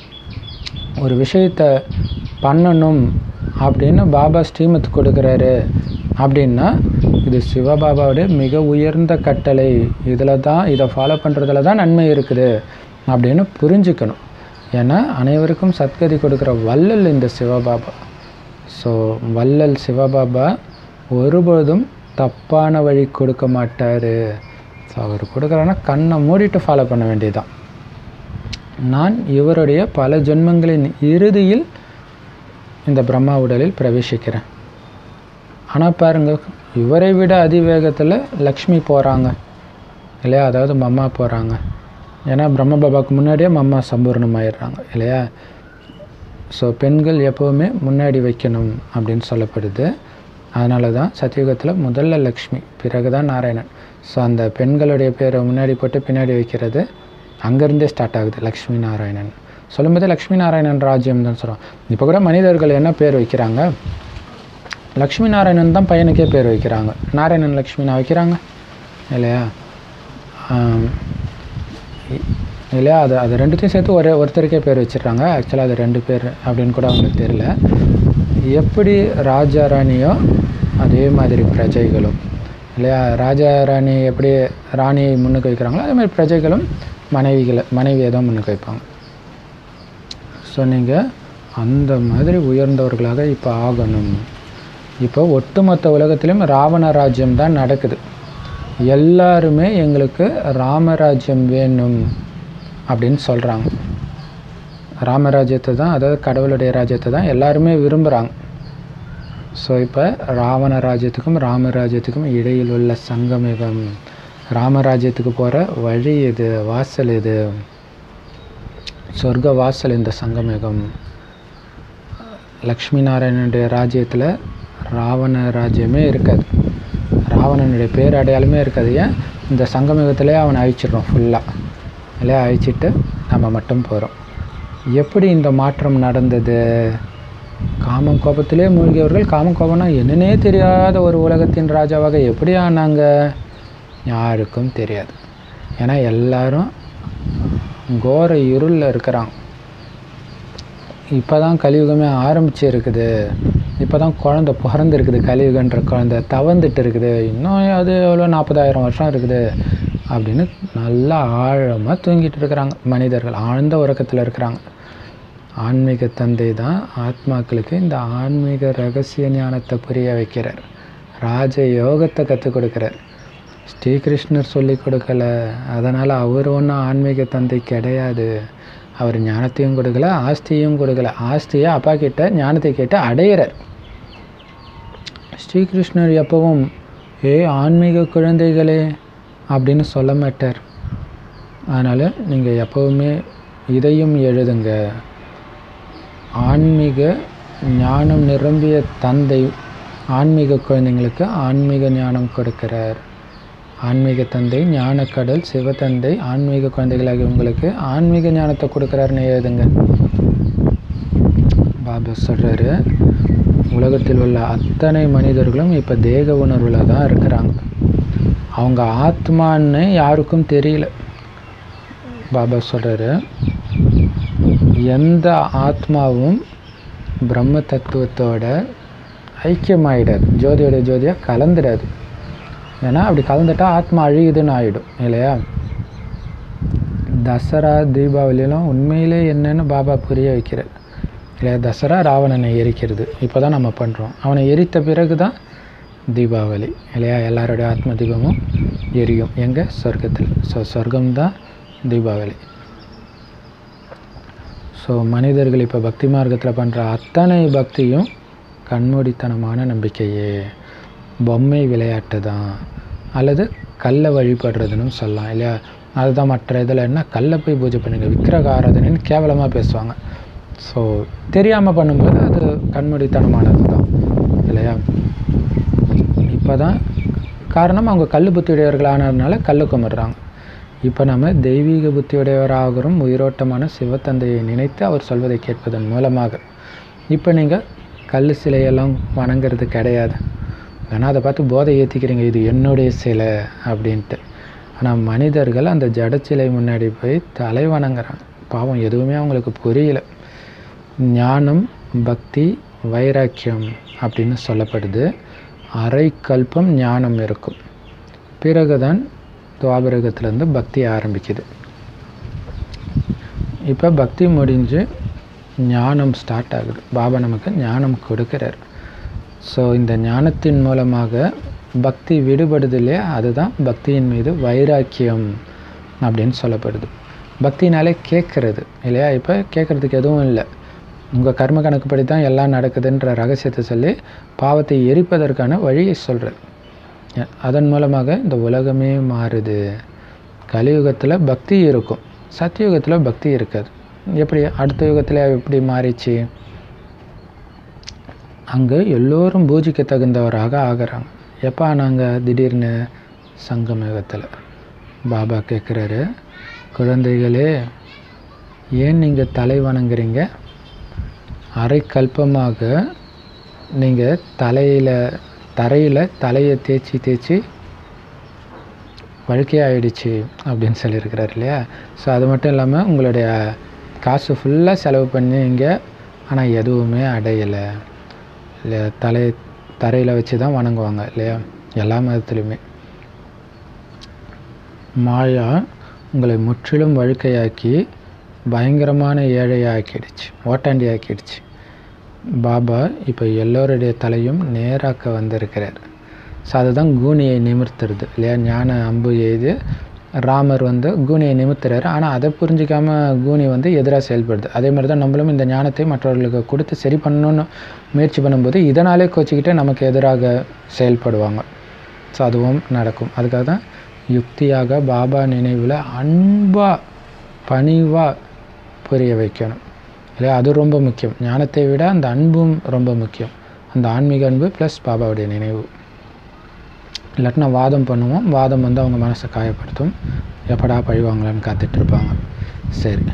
Speaker 1: ஒரு விஷயத்தை பண்ணணும் அப்படின்னு பாபா ஸ்ரீமத் கொடுக்குறாரு அப்படின்னா இது சிவபாபாவுடைய மிக உயர்ந்த கட்டளை இதில் தான் இதை ஃபாலோ பண்ணுறதுல தான் நன்மை இருக்குது அப்படின்னு புரிஞ்சுக்கணும் ஏன்னா அனைவருக்கும் சத்கதி கொடுக்குற வள்ளல் இந்த சிவபாபா ஸோ வள்ளல் சிவபாபா ஒருபோதும் தப்பான வழி கொடுக்க மாட்டார் ஸோ அவர் கொடுக்குறாருன்னா கண்ணை மூடிட்டு ஃபாலோ பண்ண வேண்டியதுதான் நான் இவருடைய பல ஜென்மங்களின் இறுதியில் இந்த பிரம்மா உடலில் பிரவேசிக்கிறேன் ஆனால் பாருங்க இவரை விட அதிவேகத்தில் லக்ஷ்மி போகிறாங்க இல்லையா அதாவது மம்மா போகிறாங்க ஏன்னா பிரம்ம பாபாவுக்கு முன்னாடியே மம்மா சம்பூர்ணமாயிடுறாங்க இல்லையா ஸோ பெண்கள் எப்போவுமே முன்னாடி வைக்கணும் அப்படின்னு சொல்லப்படுது அதனால தான் சத்தியுகத்தில் முதல்ல லக்ஷ்மி பிறகு தான் நாராயணன் ஸோ அந்த பெண்களுடைய பேரை முன்னாடி போட்டு பின்னாடி வைக்கிறது அங்கேருந்தே ஸ்டார்ட் ஆகுது லக்ஷ்மி நாராயணன் சொல்லும்போது லக்ஷ்மி நாராயணன் ராஜ்யம் தான் சொல்கிறோம் இப்போ கூட மனிதர்கள் என்ன பேர் வைக்கிறாங்க லக்ஷ்மி நாராயணன் தான் பையனுக்கே பேர் வைக்கிறாங்க நாராயணன் லக்ஷ்மி நான் வைக்கிறாங்க இல்லையா ஆம், இ- இல்லையா அது அது ரெண்டுத்தையும் சேர்த்து ஒரே ஒருத்தருக்கே பேர் வச்சிடுறாங்க ஆக்சுவலாக அது ரெண்டு பேர் அப்படின்னு கூட அவங்களுக்கு தெரியல எப்படி ராஜா ராணியோ அதே மாதிரி பிரஜைகளும் இல்லையா ராஜா ராணி எப்படி ராணியை முன்னுக்கு வைக்கிறாங்களோ அதே மாதிரி பிரஜைகளும் மனைவிகளை மனைவியை தான் முன்னுக்கு வைப்பாங்க ஸோ நீங்கள் அந்த மாதிரி உயர்ந்தவர்களாக இப்போ ஆகணும் இப்போ ஒட்டுமொத்த உலகத்திலும் ராவண ராஜ்யம் தான் நடக்குது எல்லாருமே எங்களுக்கு ராமராஜ்யம் வேணும் அப்படின்னு சொல்கிறாங்க ராமராஜ்யத்தை தான் அதாவது கடவுளுடைய ராஜ்யத்தை தான் எல்லாருமே விரும்புகிறாங்க ஸோ இப்போ ராவண ராஜ்யத்துக்கும் ராமராஜ்யத்துக்கும் இடையில் உள்ள சங்கமிகம் ராமராஜ்யத்துக்கு போகிற வழி இது வாசல் இது சொர்க்க வாசல் இந்த சங்கமேகம் லக்ஷ்மி நாராயணனுடைய ராஜ்யத்தில் ராவண ராஜ்யமே இருக்காது ராவணனுடைய பேர் அடையாளமே இருக்காது ஏன் இந்த சங்கமேகத்திலே அவனை அழிச்சிடுறோம் ஃபுல்லாக இல்லையா அழிச்சிட்டு நம்ம மட்டும் போகிறோம் எப்படி இந்த மாற்றம் நடந்தது காமம் கோபத்திலே மூழ்கியவர்கள் காமம் கோபம்னா என்னன்னே தெரியாத ஒரு உலகத்தின் ராஜாவாக எப்படி ஆனாங்க யாருக்கும் தெரியாது ஏன்னா எல்லாரும் கோர இருளில் இருக்கிறாங்க இப்போ தான் கலியுகமே ஆரம்பிச்சு இருக்குது இப்போ தான் குழந்த பிறந்திருக்குது கலியுகன்ற குழந்த தவந்துட்டு இருக்குது இன்னும் அது எவ்வளோ நாற்பதாயிரம் வருஷம் இருக்குது அப்படின்னு நல்லா ஆழமாக தூங்கிட்டு இருக்கிறாங்க மனிதர்கள் ஆழ்ந்த உறக்கத்தில் இருக்கிறாங்க ஆன்மீக தந்தை தான் ஆத்மாக்களுக்கு இந்த ஆன்மீக ரகசிய ஞானத்தை புரிய வைக்கிறார் ராஜ யோகத்தை கற்றுக் கொடுக்குறார் ஸ்ரீகிருஷ்ணர் சொல்லி கொடுக்கல அதனால் அவர் ஒன்றும் ஆன்மீக தந்தை கிடையாது அவர் ஞானத்தையும் கொடுக்கல ஆஸ்தியையும் கொடுக்கல ஆஸ்தியை அப்பா கிட்ட ஞானத்தை கேட்டு அடையிறார் ஸ்ரீகிருஷ்ணர் எப்பவும் ஏ ஆன்மீக குழந்தைகளே அப்படின்னு சொல்ல மாட்டார் அதனால் நீங்கள் எப்போவுமே இதையும் எழுதுங்க ஆன்மீக ஞானம் நிரம்பிய தந்தை ஆன்மீக குழந்தைங்களுக்கு ஆன்மீக ஞானம் கொடுக்கிறார் ஆன்மீக தந்தை ஞானக்கடல் சிவத்தந்தை ஆன்மீக குழந்தைகளாகிய உங்களுக்கு ஆன்மீக ஞானத்தை கொடுக்குறாருன்னு எழுதுங்க பாபா சொல்கிறாரு உலகத்தில் உள்ள அத்தனை மனிதர்களும் இப்போ தேக உணர்வில் தான் இருக்கிறாங்க அவங்க ஆத்மான்னு யாருக்கும் தெரியல பாபா சொல்கிறாரு எந்த ஆத்மாவும் பிரம்ம தத்துவத்தோட ஐக்கியமாயிடாது ஜோதியோட ஜோதியாக கலந்துடாது ஏன்னா அப்படி கலந்துட்டா ஆத்மா அழியுதுன்னு ஆகிடும் இல்லையா தசரா தீபாவளியெல்லாம் உண்மையிலே என்னன்னு பாபா புரிய வைக்கிறார் இல்லையா தசரா ராவணனை எரிக்கிறது இப்போ தான் நம்ம பண்ணுறோம் அவனை எரித்த பிறகு தான் தீபாவளி இல்லையா எல்லாருடைய ஆத்ம தீபமும் எரியும் எங்கே சொர்க்கத்தில் ஸோ சொர்க்கம் தான் தீபாவளி ஸோ மனிதர்கள் இப்போ பக்தி மார்க்கத்தில் பண்ணுற அத்தனை பக்தியும் கண்மூடித்தனமான நம்பிக்கையே பொம்மை விளையாட்டு தான் அல்லது கல்லை வழிபடுறதுன்னு சொல்லலாம் இல்லையா அதுதான் மற்ற இதில் என்ன கல்லை போய் பூஜை பண்ணுங்க விக்கிரக ஆராதனைன்னு கேவலமாக பேசுவாங்க ஸோ தெரியாமல் பண்ணும்போது அது கண்மூடித்தனமானது தான் இல்லையா இப்போ தான் காரணம் அவங்க கல் புத்தியுடையவர்கள் ஆனதுனால கல்லை கும்பிட்றாங்க இப்போ நம்ம தெய்வீக புத்தியுடையவராகிறோம் உயிரோட்டமான சிவத்தந்தையை நினைத்து அவர் சொல்வதை கேட்பதன் மூலமாக இப்போ நீங்கள் கல் சிலையெல்லாம் வணங்குறது கிடையாது ஆனால் அதை பார்த்து போதை ஏற்றிக்கிறீங்க இது என்னுடைய சிலை அப்படின்ட்டு ஆனால் மனிதர்கள் அந்த ஜட சிலை முன்னாடி போய் தலை வணங்குறாங்க பாவம் எதுவுமே அவங்களுக்கு புரியல ஞானம் பக்தி வைராக்கியம் அப்படின்னு சொல்லப்படுது அரை கல்பம் ஞானம் இருக்கும் பிறகுதான் துவாபரகத்திலேருந்து பக்தி ஆரம்பிக்குது இப்போ பக்தி முடிஞ்சு ஞானம் ஸ்டார்ட் ஆகுது பாபா நமக்கு ஞானம் கொடுக்கிறார் ஸோ இந்த ஞானத்தின் மூலமாக பக்தி விடுபடுது இல்லையா அதுதான் பக்தியின் மீது வைராக்கியம் அப்படின்னு சொல்லப்படுது பக்தினாலே கேட்குறது இல்லையா இப்போ கேட்குறதுக்கு எதுவும் இல்லை உங்கள் கர்ம கணக்குப்படி தான் எல்லாம் நடக்குதுன்ற ரகசியத்தை சொல்லி பாவத்தை எரிப்பதற்கான வழியை சொல்கிறார் அதன் மூலமாக இந்த உலகமே மாறுது கலியுகத்தில் பக்தி இருக்கும் சத்தியுகத்தில் பக்தி இருக்காது எப்படி அடுத்த யுகத்தில் எப்படி மாறிச்சு அங்கே எல்லோரும் பூஜிக்க தகுந்தவராக ஆகிறாங்க எப்போ ஆனாங்க திடீர்னு சங்கம் யுகத்தில் பாபா கேட்குறாரு குழந்தைகளே ஏன் நீங்கள் தலை வணங்குறீங்க அரை கல்பமாக நீங்கள் தலையில் தரையில் தலையை தேய்ச்சி தேய்ச்சி வழுக்கையாயிடுச்சு அப்படின்னு சொல்லியிருக்கிறார் இல்லையா ஸோ அது மட்டும் இல்லாமல் உங்களுடைய காசு ஃபுல்லாக செலவு பண்ணீங்க ஆனால் எதுவுமே அடையலை இல்லை தலை தரையில் வச்சு தான் வணங்குவாங்க இல்லையா எல்லா மதத்துலையுமே மாயா உங்களை முற்றிலும் வழுக்கையாக்கி பயங்கரமான ஏழையாக்கிடுச்சு ஓட்டாண்டி ஆக்கிடுச்சு பாபா இப்போ எல்லோருடைய தலையும் நேராக்க வந்திருக்கிறார் ஸோ அதுதான் கூனியை நிமிர்த்துறது இல்லையா ஞான அம்பு எய்து ராமர் வந்து கூனியை நிமித்துறாரு ஆனால் அதை புரிஞ்சிக்காம கூனி வந்து எதிராக செயல்படுது அதே மாதிரி தான் நம்மளும் இந்த ஞானத்தை மற்றவர்களுக்கு கொடுத்து சரி பண்ணணும்னு முயற்சி பண்ணும்போது இதனாலே கோச்சிக்கிட்டு நமக்கு எதிராக செயல்படுவாங்க ஸோ அதுவும் நடக்கும் அதுக்காக தான் யுக்தியாக பாபா நினைவில் அன்பாக பணிவாக புரிய வைக்கணும் இல்லையா அது ரொம்ப முக்கியம் ஞானத்தை விட அந்த அன்பும் ரொம்ப முக்கியம் அந்த ஆன்மீக அன்பு ப்ளஸ் பாபாவுடைய நினைவு இல்லாட்டினா வாதம் பண்ணுவோம் வாதம் வந்து அவங்க மனசை காயப்படுத்தும் எப்படா பழிவாங்களான்னு காத்துட்ருப்பாங்க சரி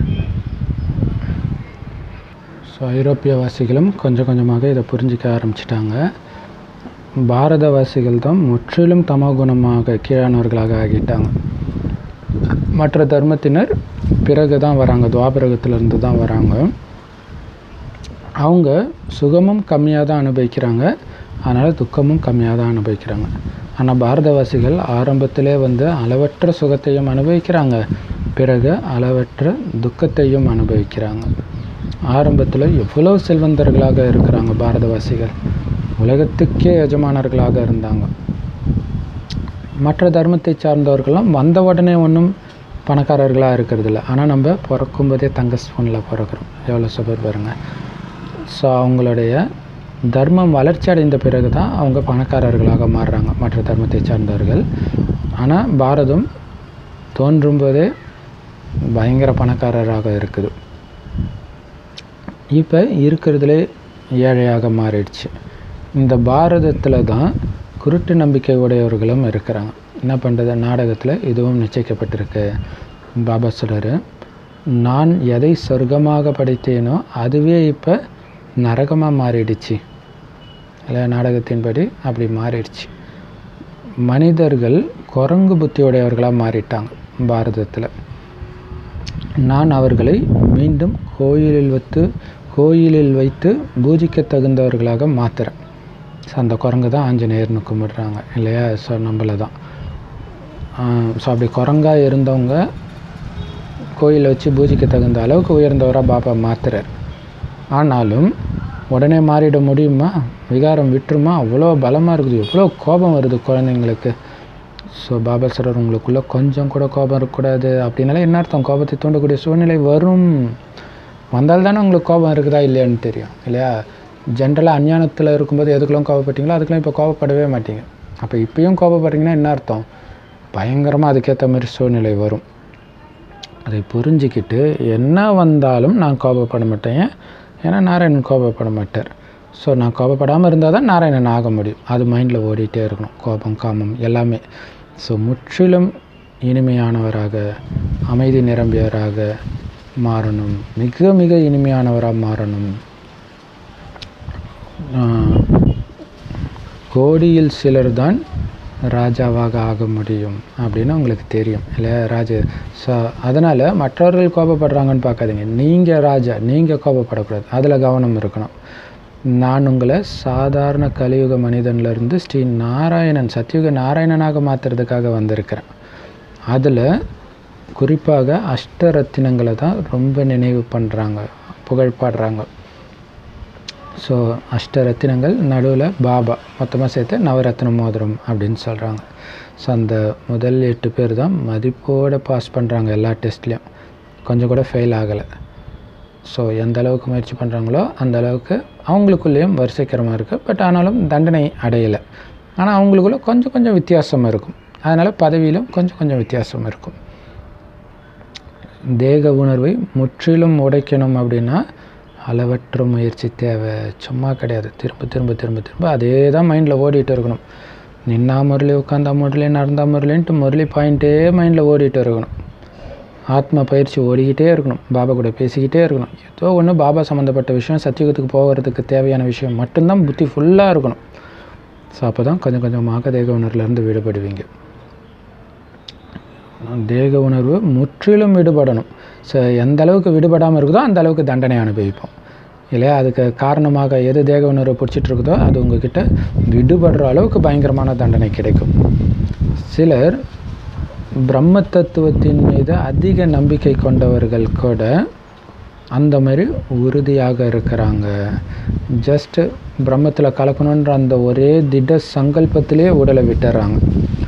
Speaker 1: ஸோ ஐரோப்பியவாசிகளும் கொஞ்சம் கொஞ்சமாக இதை புரிஞ்சிக்க ஆரம்பிச்சிட்டாங்க பாரதவாசிகள் தான் முற்றிலும் தமோகுணமாக கீழானவர்களாக ஆகிட்டாங்க மற்ற தர்மத்தினர் பிறகு தான் வராங்க துவாபரகத்திலேருந்து தான் வராங்க அவங்க சுகமும் கம்மியாக தான் அனுபவிக்கிறாங்க அதனால் துக்கமும் கம்மியாக தான் அனுபவிக்கிறாங்க ஆனால் பாரதவாசிகள் ஆரம்பத்திலே வந்து அளவற்ற சுகத்தையும் அனுபவிக்கிறாங்க பிறகு அளவற்ற துக்கத்தையும் அனுபவிக்கிறாங்க ஆரம்பத்தில் எவ்வளோ செல்வந்தர்களாக இருக்கிறாங்க பாரதவாசிகள் உலகத்துக்கே எஜமானர்களாக இருந்தாங்க மற்ற தர்மத்தை சார்ந்தவர்கள்லாம் வந்த உடனே ஒன்றும் பணக்காரர்களாக இருக்கிறதில்ல ஆனால் நம்ம பிறக்கும்போதே தங்க ஸ்பூனில் பிறக்கிறோம் எவ்வளோ சுபர் பாருங்க ஸோ அவங்களுடைய தர்மம் வளர்ச்சி அடைந்த பிறகு தான் அவங்க பணக்காரர்களாக மாறுறாங்க மற்ற தர்மத்தை சார்ந்தவர்கள் ஆனால் பாரதம் தோன்றும்போதே பயங்கர பணக்காரராக இருக்குது இப்போ இருக்கிறதுலே ஏழையாக மாறிடுச்சு இந்த பாரதத்தில் தான் குருட்டு நம்பிக்கை உடையவர்களும் இருக்கிறாங்க என்ன பண்ணுறது நாடகத்தில் இதுவும் நிச்சயிக்கப்பட்டிருக்கு பாபா சொல்கிறாரு நான் எதை சொர்க்கமாக படைத்தேனோ அதுவே இப்போ நரகமாக மாறிடுச்சு இல்லை நாடகத்தின்படி அப்படி மாறிடுச்சு மனிதர்கள் குரங்கு புத்தியுடையவர்களாக மாறிட்டாங்க பாரதத்தில் நான் அவர்களை மீண்டும் கோயிலில் வைத்து கோயிலில் வைத்து பூஜிக்க தகுந்தவர்களாக மாத்துறேன் ஸோ அந்த குரங்கு தான் ஆஞ்சநேயர்னு கும்பிடுறாங்க இல்லையா ஸோ நம்மள தான் ஸோ அப்படி குரங்கா இருந்தவங்க கோயிலில் வச்சு பூஜிக்க தகுந்த அளவுக்கு உயர்ந்தவராக பாபா மாத்துறார் ஆனாலும் உடனே மாறிட முடியுமா விகாரம் விட்டுருமா அவ்வளோ பலமாக இருக்குது எவ்வளோ கோபம் வருது குழந்தைங்களுக்கு ஸோ பாபா சார் உங்களுக்குள்ளே கொஞ்சம் கூட கோபம் இருக்கக்கூடாது அப்படின்னாலே என்ன அர்த்தம் கோபத்தை தூண்டக்கூடிய சூழ்நிலை வரும் வந்தால் தானே உங்களுக்கு கோபம் இருக்குதா இல்லையான்னு தெரியும் இல்லையா ஜென்ரலாக அஞ்ஞானத்தில் இருக்கும்போது எதுக்கெல்லாம் கோபப்பட்டீங்களோ அதுக்கெல்லாம் இப்போ கோபப்படவே மாட்டீங்க அப்போ இப்பயும் கோபப்படுறீங்கன்னா என்ன அர்த்தம் பயங்கரமாக அதுக்கேற்ற மாதிரி சூழ்நிலை வரும் அதை புரிஞ்சுக்கிட்டு என்ன வந்தாலும் நான் கோபப்பட மாட்டேன் ஏன்னா நாராயணன் கோபப்பட மாட்டார் ஸோ நான் கோபப்படாமல் இருந்தால் தான் நாராயணன் ஆக முடியும் அது மைண்டில் ஓடிட்டே இருக்கணும் கோபம் காமம் எல்லாமே ஸோ முற்றிலும் இனிமையானவராக அமைதி நிரம்பியவராக மாறணும் மிக மிக இனிமையானவராக மாறணும் கோடியில் சிலர் தான் ராஜாவாக ஆக முடியும் அப்படின்னு உங்களுக்கு தெரியும் இல்லை ராஜ ஸோ அதனால் மற்றவர்கள் கோபப்படுறாங்கன்னு பார்க்காதீங்க நீங்கள் ராஜா நீங்கள் கோபப்படக்கூடாது அதில் கவனம் இருக்கணும் நான் உங்களை சாதாரண கலியுக மனிதன்லேருந்து ஸ்ரீ நாராயணன் சத்யுக நாராயணனாக மாற்றுறதுக்காக வந்திருக்கிறேன் அதில் குறிப்பாக அஷ்டரத்தினங்களை தான் ரொம்ப நினைவு பண்ணுறாங்க புகழ் பாடுறாங்க ஸோ அஷ்டரத்தினங்கள் நடுவில் பாபா மொத்தமாக சேர்த்து நவரத்ன மோதிரம் அப்படின்னு சொல்கிறாங்க ஸோ அந்த முதல் எட்டு பேர் தான் மதிப்போடு பாஸ் பண்ணுறாங்க எல்லா டெஸ்ட்லேயும் கொஞ்சம் கூட ஃபெயில் ஆகலை ஸோ எந்த அளவுக்கு முயற்சி பண்ணுறாங்களோ அந்த அளவுக்கு அவங்களுக்குள்ளேயும் வரிசைக்கிரமாக இருக்குது பட் ஆனாலும் தண்டனை அடையலை ஆனால் அவங்களுக்குள்ள கொஞ்சம் கொஞ்சம் வித்தியாசம் இருக்கும் அதனால் பதவியிலும் கொஞ்சம் கொஞ்சம் வித்தியாசம் இருக்கும் தேக உணர்வை முற்றிலும் உடைக்கணும் அப்படின்னா அளவற்ற முயற்சி தேவை சும்மா கிடையாது திரும்ப திரும்ப திரும்ப திரும்ப அதே தான் மைண்டில் ஓடிட்டு இருக்கணும் நின்னா முரளி உட்காந்தா முரளி நடந்தா முரளின்ட்டு முரளி பாயிண்ட்டே மைண்டில் ஓடிட்டு இருக்கணும் ஆத்ம பயிற்சி ஓடிக்கிட்டே இருக்கணும் பாபா கூட பேசிக்கிட்டே இருக்கணும் ஏதோ ஒன்று பாபா சம்மந்தப்பட்ட விஷயம் சத்தியுகத்துக்கு போகிறதுக்கு தேவையான விஷயம் மட்டும்தான் புத்தி ஃபுல்லாக இருக்கணும் ஸோ அப்போ தான் கொஞ்சம் கொஞ்சமாக தேக உணர்வுலேருந்து விடுபடுவீங்க தேக உணர்வு முற்றிலும் விடுபடணும் ஸோ எந்த அளவுக்கு விடுபடாமல் இருக்குதோ அந்த அளவுக்கு தண்டனை அனுபவிப்போம் இல்லையா அதுக்கு காரணமாக எது தேக உணர்வை பிடிச்சிட்டு இருக்குதோ அது உங்ககிட்ட விடுபடுற அளவுக்கு பயங்கரமான தண்டனை கிடைக்கும் சிலர் பிரம்ம தத்துவத்தின் மீது அதிக நம்பிக்கை கொண்டவர்கள் கூட அந்த மாதிரி உறுதியாக இருக்கிறாங்க ஜஸ்ட் பிரம்மத்தில் கலக்கணுன்ற அந்த ஒரே திட சங்கல்பத்திலே உடலை விட்டுறாங்க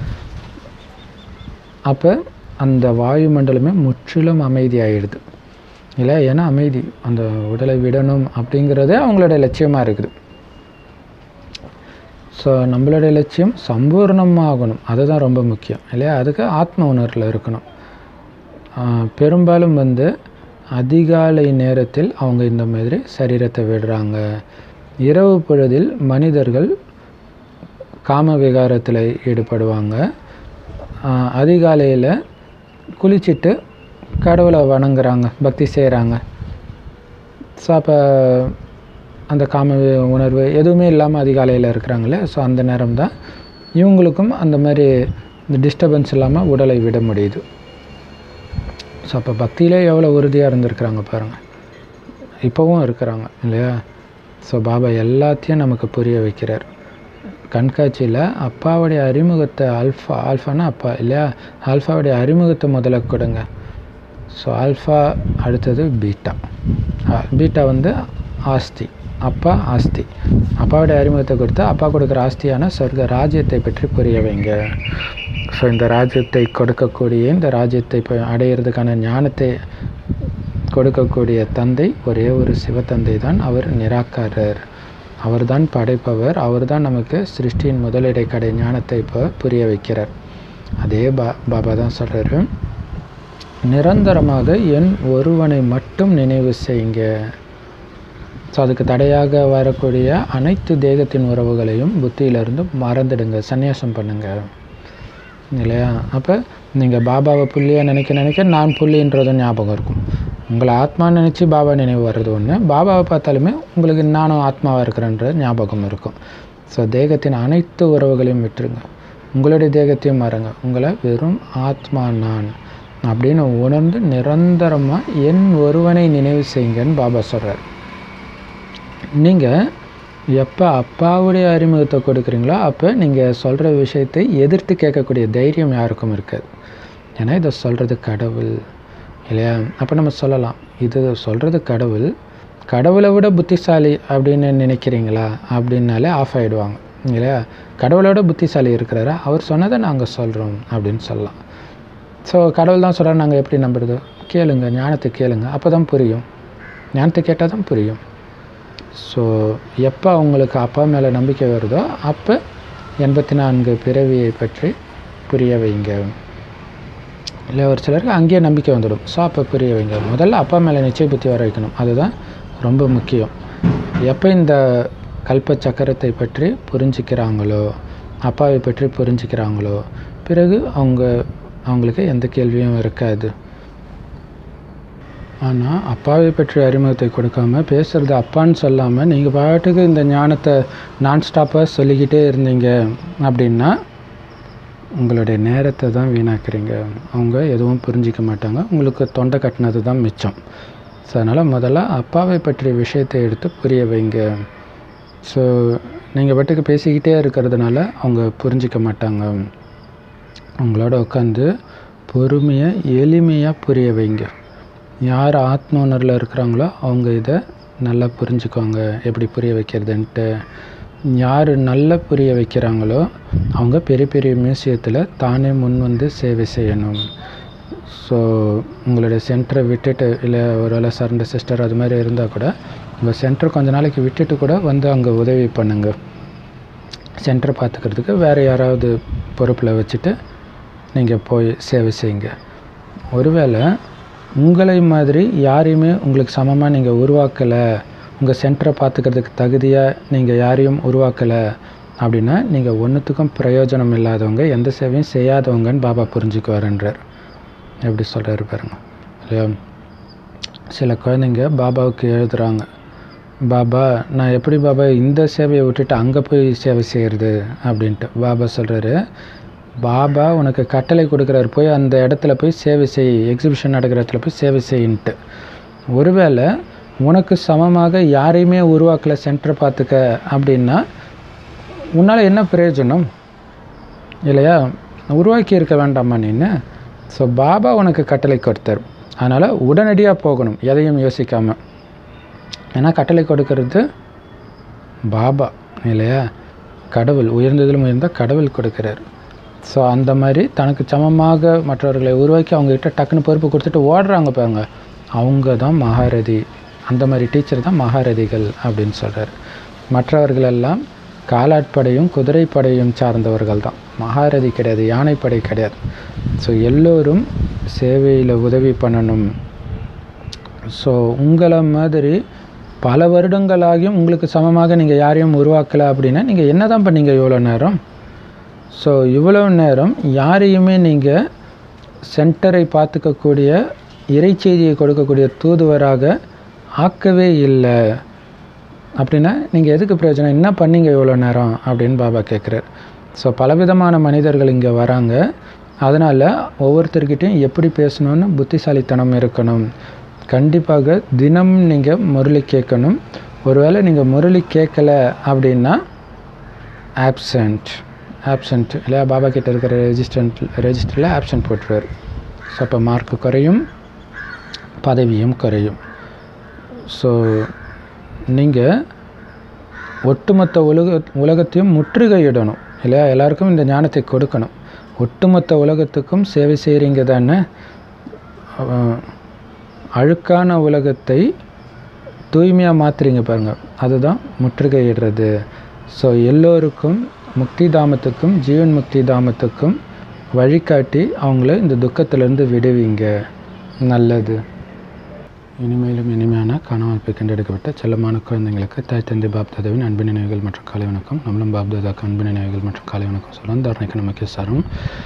Speaker 1: அப்போ அந்த வாயுமண்டலமே முற்றிலும் அமைதி ஆயிடுது இல்லை ஏன்னா அமைதி அந்த உடலை விடணும் அப்படிங்கிறதே அவங்களோட லட்சியமாக இருக்குது ஸோ நம்மளுடைய லட்சியம் சம்பூர்ணமாகணும் அதுதான் ரொம்ப முக்கியம் இல்லையா அதுக்கு ஆத்ம உணர்வில் இருக்கணும் பெரும்பாலும் வந்து அதிகாலை நேரத்தில் அவங்க இந்த மாதிரி சரீரத்தை விடுறாங்க இரவு பொழுதில் மனிதர்கள் காம விகாரத்தில் ஈடுபடுவாங்க அதிகாலையில் குளிச்சுட்டு கடவுளை வணங்குறாங்க பக்தி செய்கிறாங்க ஸோ அப்போ அந்த காம உணர்வு எதுவுமே இல்லாமல் அதிகாலையில் இருக்கிறாங்களே ஸோ அந்த நேரம் தான் இவங்களுக்கும் அந்த மாதிரி இந்த டிஸ்டர்பன்ஸ் இல்லாமல் உடலை விட முடியுது ஸோ அப்போ பக்தியிலே எவ்வளோ உறுதியாக இருந்திருக்கிறாங்க பாருங்கள் இப்போவும் இருக்கிறாங்க இல்லையா ஸோ பாபா எல்லாத்தையும் நமக்கு புரிய வைக்கிறார் கண்காட்சியில் அப்பாவுடைய அறிமுகத்தை ஆல்ஃபா ஆல்ஃபானா அப்பா இல்லையா ஆல்ஃபாவுடைய அறிமுகத்தை முதல்ல கொடுங்க ஸோ ஆல்ஃபா அடுத்தது பீட்டா பீட்டா வந்து ஆஸ்தி அப்பா ஆஸ்தி அப்பாவுடைய அறிமுகத்தை கொடுத்து அப்பா கொடுக்குற ஆஸ்தியான சொர்க்க ராஜ்யத்தை பற்றி புரிய வைங்க ஸோ இந்த ராஜ்யத்தை கொடுக்கக்கூடிய இந்த ராஜ்யத்தை இப்போ அடையிறதுக்கான ஞானத்தை கொடுக்கக்கூடிய தந்தை ஒரே ஒரு சிவத்தந்தை தான் அவர் நிராகாரர் அவர்தான் படைப்பவர் அவர்தான் நமக்கு சிருஷ்டியின் முதலிடை கடை ஞானத்தை இப்போ புரிய வைக்கிறார் அதே பா பாபா தான் சொல்கிறாரு நிரந்தரமாக என் ஒருவனை மட்டும் நினைவு செய்யுங்க ஸோ அதுக்கு தடையாக வரக்கூடிய அனைத்து தேகத்தின் உறவுகளையும் புத்தியிலிருந்து மறந்துடுங்க சந்நியாசம் பண்ணுங்க இல்லையா அப்போ நீங்கள் பாபாவை புள்ளியாக நினைக்க நினைக்க நான் புள்ளின்றதும் ஞாபகம் இருக்கும் உங்களை ஆத்மா நினச்சி பாபா நினைவு வர்றது ஒன்று பாபாவை பார்த்தாலுமே உங்களுக்கு நானும் ஆத்மாவாக இருக்கிறேன்ற ஞாபகம் இருக்கும் ஸோ தேகத்தின் அனைத்து உறவுகளையும் விட்டுருங்க உங்களுடைய தேகத்தையும் மறங்க உங்களை வெறும் ஆத்மா நான் அப்படின்னு உணர்ந்து நிரந்தரமாக என் ஒருவனை நினைவு செய்யுங்கன்னு பாபா சொல்கிறார் நீங்கள் எப்போ அப்பாவுடைய அறிமுகத்தை கொடுக்குறீங்களோ அப்போ நீங்கள் சொல்கிற விஷயத்தை எதிர்த்து கேட்கக்கூடிய தைரியம் யாருக்கும் இருக்காது ஏன்னா இதை சொல்கிறது கடவுள் இல்லையா அப்போ நம்ம சொல்லலாம் இது சொல்கிறது கடவுள் கடவுளை விட புத்திசாலி அப்படின்னு நினைக்கிறீங்களா அப்படின்னாலே ஆஃப் ஆகிடுவாங்க இல்லையா கடவுளோட புத்திசாலி இருக்கிறாரா அவர் சொன்னதை நாங்கள் சொல்கிறோம் அப்படின்னு சொல்லலாம் ஸோ கடவுள் தான் சொல்கிறார் நாங்கள் எப்படி நம்புறது கேளுங்க ஞானத்தை கேளுங்க அப்போ தான் புரியும் ஞானத்தை கேட்டால் தான் புரியும் ஸோ எப்போ அவங்களுக்கு அப்பா மேலே நம்பிக்கை வருதோ அப்போ எண்பத்தி நான்கு பிறவியை பற்றி புரிய வைங்க இல்லை ஒரு சிலருக்கு அங்கேயே நம்பிக்கை வந்துடும் ஸோ அப்போ புரிய வைங்க முதல்ல அப்பா மேலே நிச்சய புத்தி வர வைக்கணும் அதுதான் ரொம்ப முக்கியம் எப்போ இந்த கல்ப சக்கரத்தை பற்றி புரிஞ்சுக்கிறாங்களோ அப்பாவை பற்றி புரிஞ்சுக்கிறாங்களோ பிறகு அவங்க அவங்களுக்கு எந்த கேள்வியும் இருக்காது ஆனால் அப்பாவை பற்றி அறிமுகத்தை கொடுக்காம பேசுகிறது அப்பான்னு சொல்லாமல் நீங்கள் பாட்டுக்கு இந்த ஞானத்தை நான் ஸ்டாப்பாக சொல்லிக்கிட்டே இருந்தீங்க அப்படின்னா உங்களுடைய நேரத்தை தான் வீணாக்குறீங்க அவங்க எதுவும் புரிஞ்சிக்க மாட்டாங்க உங்களுக்கு தொண்டை கட்டினது தான் மிச்சம் ஸோ அதனால் முதல்ல அப்பாவை பற்றிய விஷயத்தை எடுத்து புரிய வைங்க ஸோ நீங்கள் பாட்டுக்கு பேசிக்கிட்டே இருக்கிறதுனால அவங்க புரிஞ்சிக்க மாட்டாங்க அவங்களோட உட்காந்து பொறுமையாக எளிமையாக புரிய வைங்க யார் ஆத்ம உணர்வில் இருக்கிறாங்களோ அவங்க இதை நல்லா புரிஞ்சுக்கோங்க எப்படி புரிய வைக்கிறதுன்ட்டு யார் நல்லா புரிய வைக்கிறாங்களோ அவங்க பெரிய பெரிய மியூசியத்தில் தானே முன் வந்து சேவை செய்யணும் ஸோ உங்களுடைய சென்டரை விட்டுட்டு இல்லை ஒரு வேளை சரண்ட சிஸ்டர் அது மாதிரி இருந்தால் கூட உங்கள் சென்டர் கொஞ்ச நாளைக்கு விட்டுட்டு கூட வந்து அங்கே உதவி பண்ணுங்கள் சென்டரை பார்த்துக்கிறதுக்கு வேறு யாராவது பொறுப்பில் வச்சுட்டு நீங்கள் போய் சேவை செய்யுங்க ஒருவேளை உங்களை மாதிரி யாரையுமே உங்களுக்கு சமமாக நீங்கள் உருவாக்கலை உங்கள் சென்டரை பார்த்துக்கிறதுக்கு தகுதியாக நீங்கள் யாரையும் உருவாக்கலை அப்படின்னா நீங்கள் ஒன்றுத்துக்கும் பிரயோஜனம் இல்லாதவங்க எந்த சேவையும் செய்யாதவங்கன்னு பாபா புரிஞ்சுக்குவாருன்றார் எப்படி சொல்கிறாரு பாருங்க இல்லையா சில குழந்தைங்க பாபாவுக்கு எழுதுகிறாங்க பாபா நான் எப்படி பாபா இந்த சேவையை விட்டுட்டு அங்கே போய் சேவை செய்கிறது அப்படின்ட்டு பாபா சொல்கிறாரு பாபா உனக்கு கட்டளை கொடுக்குறாரு போய் அந்த இடத்துல போய் சேவை செய் எக்ஸிபிஷன் நடக்கிற இடத்துல போய் சேவை செய்யின்ட்டு ஒருவேளை உனக்கு சமமாக யாரையுமே உருவாக்கலை சென்டரை பார்த்துக்க அப்படின்னா உன்னால் என்ன பிரயோஜனம் இல்லையா உருவாக்கி இருக்க வேண்டாமா நீன்னு ஸோ பாபா உனக்கு கட்டளை கொடுத்தார் அதனால் உடனடியாக போகணும் எதையும் யோசிக்காமல் ஏன்னா கட்டளை கொடுக்கறது பாபா இல்லையா கடவுள் உயர்ந்ததிலும் உயர்ந்த கடவுள் கொடுக்குறார் ஸோ அந்த மாதிரி தனக்கு சமமாக மற்றவர்களை உருவாக்கி அவங்ககிட்ட டக்குன்னு பொறுப்பு கொடுத்துட்டு ஓடுறாங்க பாருங்க அவங்க தான் மகாரதி அந்த மாதிரி டீச்சர் தான் மகாரதிகள் அப்படின்னு சொல்கிறார் மற்றவர்கள் எல்லாம் காலாட்படையும் குதிரைப்படையும் சார்ந்தவர்கள் தான் மகாரதி கிடையாது யானைப்படை கிடையாது ஸோ எல்லோரும் சேவையில் உதவி பண்ணணும் ஸோ உங்களை மாதிரி பல வருடங்களாகியும் உங்களுக்கு சமமாக நீங்கள் யாரையும் உருவாக்கலை அப்படின்னா நீங்கள் என்ன தான் பண்ணீங்க இவ்வளோ நேரம் ஸோ இவ்வளோ நேரம் யாரையுமே நீங்கள் சென்டரை பார்த்துக்கக்கூடிய இறைச்செய்தியை கொடுக்கக்கூடிய தூதுவராக ஆக்கவே இல்லை அப்படின்னா நீங்கள் எதுக்கு பிரயோஜனம் என்ன பண்ணீங்க இவ்வளோ நேரம் அப்படின்னு பாபா கேட்குறார் ஸோ பலவிதமான மனிதர்கள் இங்கே வராங்க அதனால் ஒவ்வொருத்தர்கிட்டையும் எப்படி பேசணும்னு புத்திசாலித்தனம் இருக்கணும் கண்டிப்பாக தினம் நீங்கள் முரளி கேட்கணும் ஒருவேளை நீங்கள் முரளி கேட்கல அப்படின்னா ஆப்சண்ட் ஆப்சண்ட் இல்லையா பாபா கிட்ட இருக்கிற ரெஜிஸ்டன்ட் ரெஜிஸ்டரில் ஆப்சண்ட் போட்டுருவார் ஸோ அப்போ மார்க் குறையும் பதவியும் குறையும் ஸோ நீங்கள் ஒட்டுமொத்த உலக உலகத்தையும் முற்றுகையிடணும் இல்லையா எல்லாருக்கும் இந்த ஞானத்தை கொடுக்கணும் ஒட்டுமொத்த உலகத்துக்கும் சேவை செய்கிறீங்க தானே அஹ், அழுக்கான உலகத்தை தூய்மையாக மாற்றுறீங்க பாருங்கள் அதுதான் முற்றுகையிடுறது ஸோ எல்லோருக்கும் முக்தி தாமத்துக்கும் ஜீவன் முக்தி தாமத்துக்கும் வழிகாட்டி அவங்கள இந்த துக்கத்திலேருந்து விடுவீங்க நல்லது இனிமேலும் இனிமையான காணாமல் போய் கண்டெடுக்கப்பட்ட செல்லமான குழந்தைங்களுக்கு தாய் தந்தை பாப்தாதாவின் அன்பு நினைவுகள் மற்றும் காலை வணக்கம் நம்மளும் பாப்தாதாக்கு அன்பு நினைவுகள் மற்றும் காலை வணக்கம் சொல்லலாம் தாரணைக்கு நமக்கு சாரம்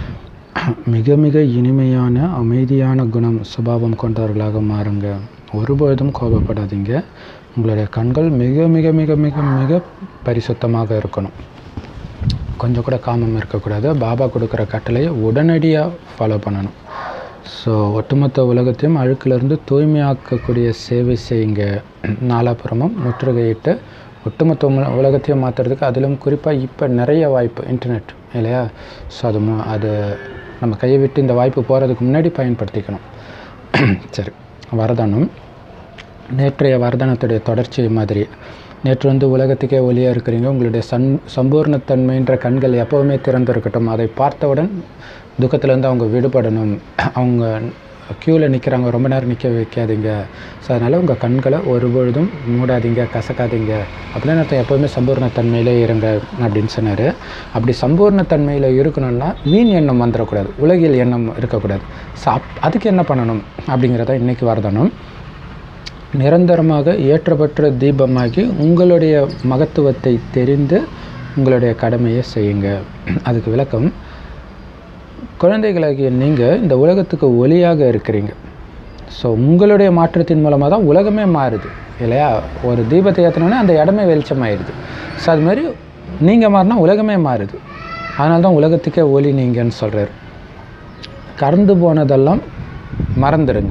Speaker 1: மிக மிக இனிமையான அமைதியான குணம் சுபாவம் கொண்டவர்களாக மாறுங்க ஒருபொழுதும் கோபப்படாதீங்க உங்களுடைய கண்கள் மிக மிக மிக மிக மிக பரிசுத்தமாக இருக்கணும் கொஞ்சம் கூட காமம் இருக்கக்கூடாது பாபா கொடுக்குற கட்டளையை உடனடியாக ஃபாலோ பண்ணணும் ஸோ ஒட்டுமொத்த உலகத்தையும் அழுக்கிலிருந்து தூய்மையாக்கக்கூடிய சேவை செய்யுங்க நாலாபுறமும் முற்றுகையிட்டு ஒட்டுமொத்த உல- உலகத்தையும் மாற்றுறதுக்கு அதிலும் குறிப்பாக இப்போ நிறைய வாய்ப்பு இன்டர்நெட் இல்லையா ஸோ அது மு- அது நம்ம கையை விட்டு இந்த வாய்ப்பு போகிறதுக்கு முன்னாடி பயன்படுத்திக்கணும் சரி வரதானம் நேற்றைய வரதானத்துடைய தொடர்ச்சி மாதிரி நேற்று வந்து உலகத்துக்கே ஒளியாக இருக்கிறீங்க உங்களுடைய சன் சம்பூர்ணத்தன்மைன்ற கண்கள் எப்போவுமே திறந்திருக்கட்டும் அதை பார்த்தவுடன் துக்கத்துலேருந்து அவங்க விடுபடணும் அவங்க க்யூவில் நிற்கிறாங்க ரொம்ப நேரம் நிற்க வைக்காதீங்க ஸோ அதனால் உங்கள் கண்களை ஒரு பொழுதும் மூடாதீங்க கசக்காதீங்க அப்படின்னு அர்த்தம் எப்போவுமே சம்பூர்ணத்தன்மையிலே இருங்க அப்படின்னு சொன்னார் அப்படி சம்பூர்ணத்தன்மையில் இருக்கணும்னா வீண் எண்ணம் வந்துடக்கூடாது உலகில் எண்ணம் இருக்கக்கூடாது ஸோ அப் அதுக்கு என்ன பண்ணணும் அப்படிங்கிறத இன்றைக்கி வரதணும் நிரந்தரமாக ஏற்றப்பட்ட தீபமாகி உங்களுடைய மகத்துவத்தை தெரிந்து உங்களுடைய கடமையை செய்யுங்க அதுக்கு விளக்கம் குழந்தைகளாகிய நீங்கள் இந்த உலகத்துக்கு ஒளியாக இருக்கிறீங்க ஸோ உங்களுடைய மாற்றத்தின் மூலமாக தான் உலகமே மாறுது இல்லையா ஒரு தீபத்தை ஏற்றினோன்னே அந்த இடமே வெளிச்சமாயிருது ஸோ அது மாதிரி நீங்கள் மாறினா உலகமே மாறுது அதனால தான் உலகத்துக்கே ஒளி நீங்கன்னு சொல்கிறார் கடந்து போனதெல்லாம் மறந்துடுங்க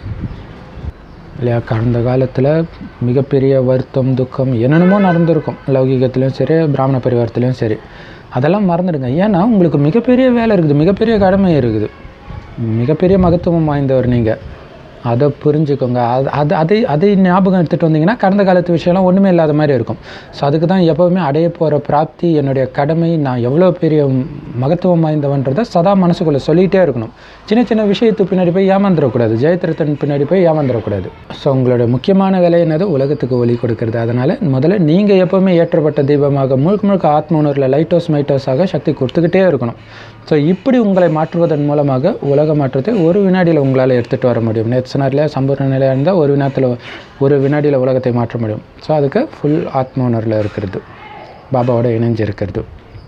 Speaker 1: இல்லையா கடந்த காலத்தில் மிகப்பெரிய வருத்தம் துக்கம் என்னென்னமோ நடந்திருக்கும் லௌகிகத்துலேயும் சரி பிராமண பரிவாரத்துலேயும் சரி அதெல்லாம் மறந்துடுங்க ஏன்னா உங்களுக்கு மிகப்பெரிய வேலை இருக்குது மிகப்பெரிய கடமை இருக்குது மிகப்பெரிய மகத்துவம் வாய்ந்தவர் நீங்கள் அதை புரிஞ்சுக்கோங்க அது அது அதை அதை ஞாபகம் எடுத்துகிட்டு வந்தீங்கன்னா கடந்த காலத்து விஷயம்லாம் ஒன்றுமே இல்லாத மாதிரி இருக்கும் ஸோ அதுக்கு தான் எப்போவுமே அடைய போகிற பிராப்தி என்னுடைய கடமை நான் எவ்வளோ பெரிய மகத்துவம் வாய்ந்தவன்றதை சதா மனசுக்குள்ளே சொல்லிகிட்டே இருக்கணும் சின்ன சின்ன விஷயத்துக்கு பின்னாடி போய் ஏமாந்துடக்கூடாது ஜெயத்திரத்தன் பின்னாடி போய் ஏமாந்துடக்கூடாது ஸோ உங்களுடைய முக்கியமான வேலை என்னது உலகத்துக்கு ஒளி கொடுக்கறது அதனால் முதல்ல நீங்கள் எப்போவுமே ஏற்றப்பட்ட தீபமாக முழுக்க முழுக்க ஆத்ம உணர்வில் லைட் ஹவுஸ் மைட் ஹவுஸாக சக்தி கொடுத்துக்கிட்டே இருக்கணும் ஸோ இப்படி உங்களை மாற்றுவதன் மூலமாக உலக மாற்றத்தை ஒரு வினாடியில் உங்களால் எடுத்துகிட்டு வர முடியும் நேற்று சொன்னார்ல சம்பூர்ண நிலையாக இருந்தால் ஒரு வினாத்தில் ஒரு வினாடியில் உலகத்தை மாற்ற முடியும் ஸோ அதுக்கு ஃபுல் ஆத்ம உணர்வில் இருக்கிறது பாபாவோட இணைஞ்சு இருக்கிறது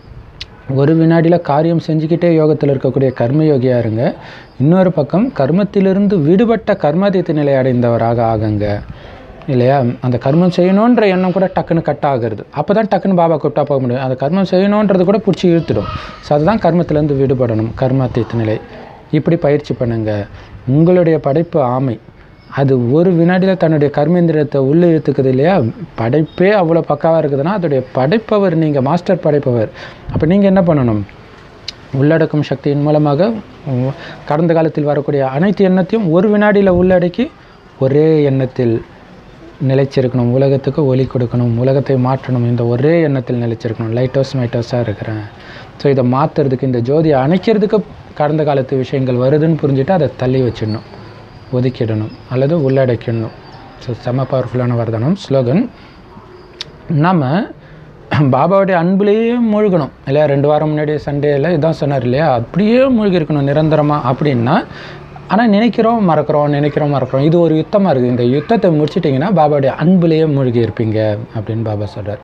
Speaker 1: ஒரு வினாடியில் காரியம் செஞ்சுக்கிட்டே யோகத்தில் இருக்கக்கூடிய கர்மயோகியாக இருங்க இன்னொரு பக்கம் கர்மத்திலிருந்து விடுபட்ட கர்மாதித்த நிலை அடைந்தவராக ஆகுங்க இல்லையா அந்த கர்மம் செய்யணுன்ற எண்ணம் கூட டக்குன்னு கட் ஆகுறது அப்போ தான் டக்குன்னு பாபா கூப்பிட்டா போக முடியும் அந்த கர்மம் செய்யணுன்றது கூட பிடிச்சி இழுத்துடும் ஸோ அதுதான் கர்மத்திலேருந்து விடுபடணும் கர்மாத்தீத்த நிலை இப்படி பயிற்சி பண்ணுங்க உங்களுடைய படைப்பு ஆமை அது ஒரு வினாடியில் தன்னுடைய கர்மேந்திரத்தை உள்ளே இழுத்துக்குது இல்லையா படைப்பே அவ்வளோ பக்காவாக இருக்குதுன்னா அதோடைய படைப்பவர் நீங்கள் மாஸ்டர் படைப்பவர் அப்போ நீங்கள் என்ன பண்ணணும் உள்ளடக்கும் சக்தியின் மூலமாக உம், கடந்த காலத்தில் வரக்கூடிய அனைத்து எண்ணத்தையும் ஒரு வினாடியில் உள்ளடக்கி ஒரே எண்ணத்தில் நிலைச்சிருக்கணும் உலகத்துக்கு ஒளி கொடுக்கணும் உலகத்தை மாற்றணும் இந்த ஒரே எண்ணத்தில் நிலைச்சிருக்கணும் லைட் ஹவுஸ் மைட் ஹவுஸாக இருக்கிறேன் ஸோ இதை மாற்றுறதுக்கு இந்த ஜோதியை அணைக்கிறதுக்கு கடந்த காலத்து விஷயங்கள் வருதுன்னு புரிஞ்சுட்டு அதை தள்ளி வச்சிடணும் ஒதுக்கிடணும் அல்லது உள்ளடக்கிடணும் ஸோ செம பவர்ஃபுல்லான வரதானம் ஸ்லோகன் நம்ம பாபாவுடைய அன்புலேயே மூழ்கணும் இல்லையா ரெண்டு வாரம் முன்னாடி சண்டேயில் இதான் சொன்னார் இல்லையா அப்படியே மூழ்கி இருக்கணும் நிரந்தரமாக அப்படின்னா ஆனால் நினைக்கிறோம் மறக்கிறோம் நினைக்கிறோம் மறக்கிறோம் இது ஒரு யுத்தமாக இருக்குது இந்த யுத்தத்தை முடிச்சிட்டிங்கன்னா பாபாவுடைய அன்புலேயே மூழ்கி இருப்பீங்க அப்படின்னு பாபா சொல்கிறார்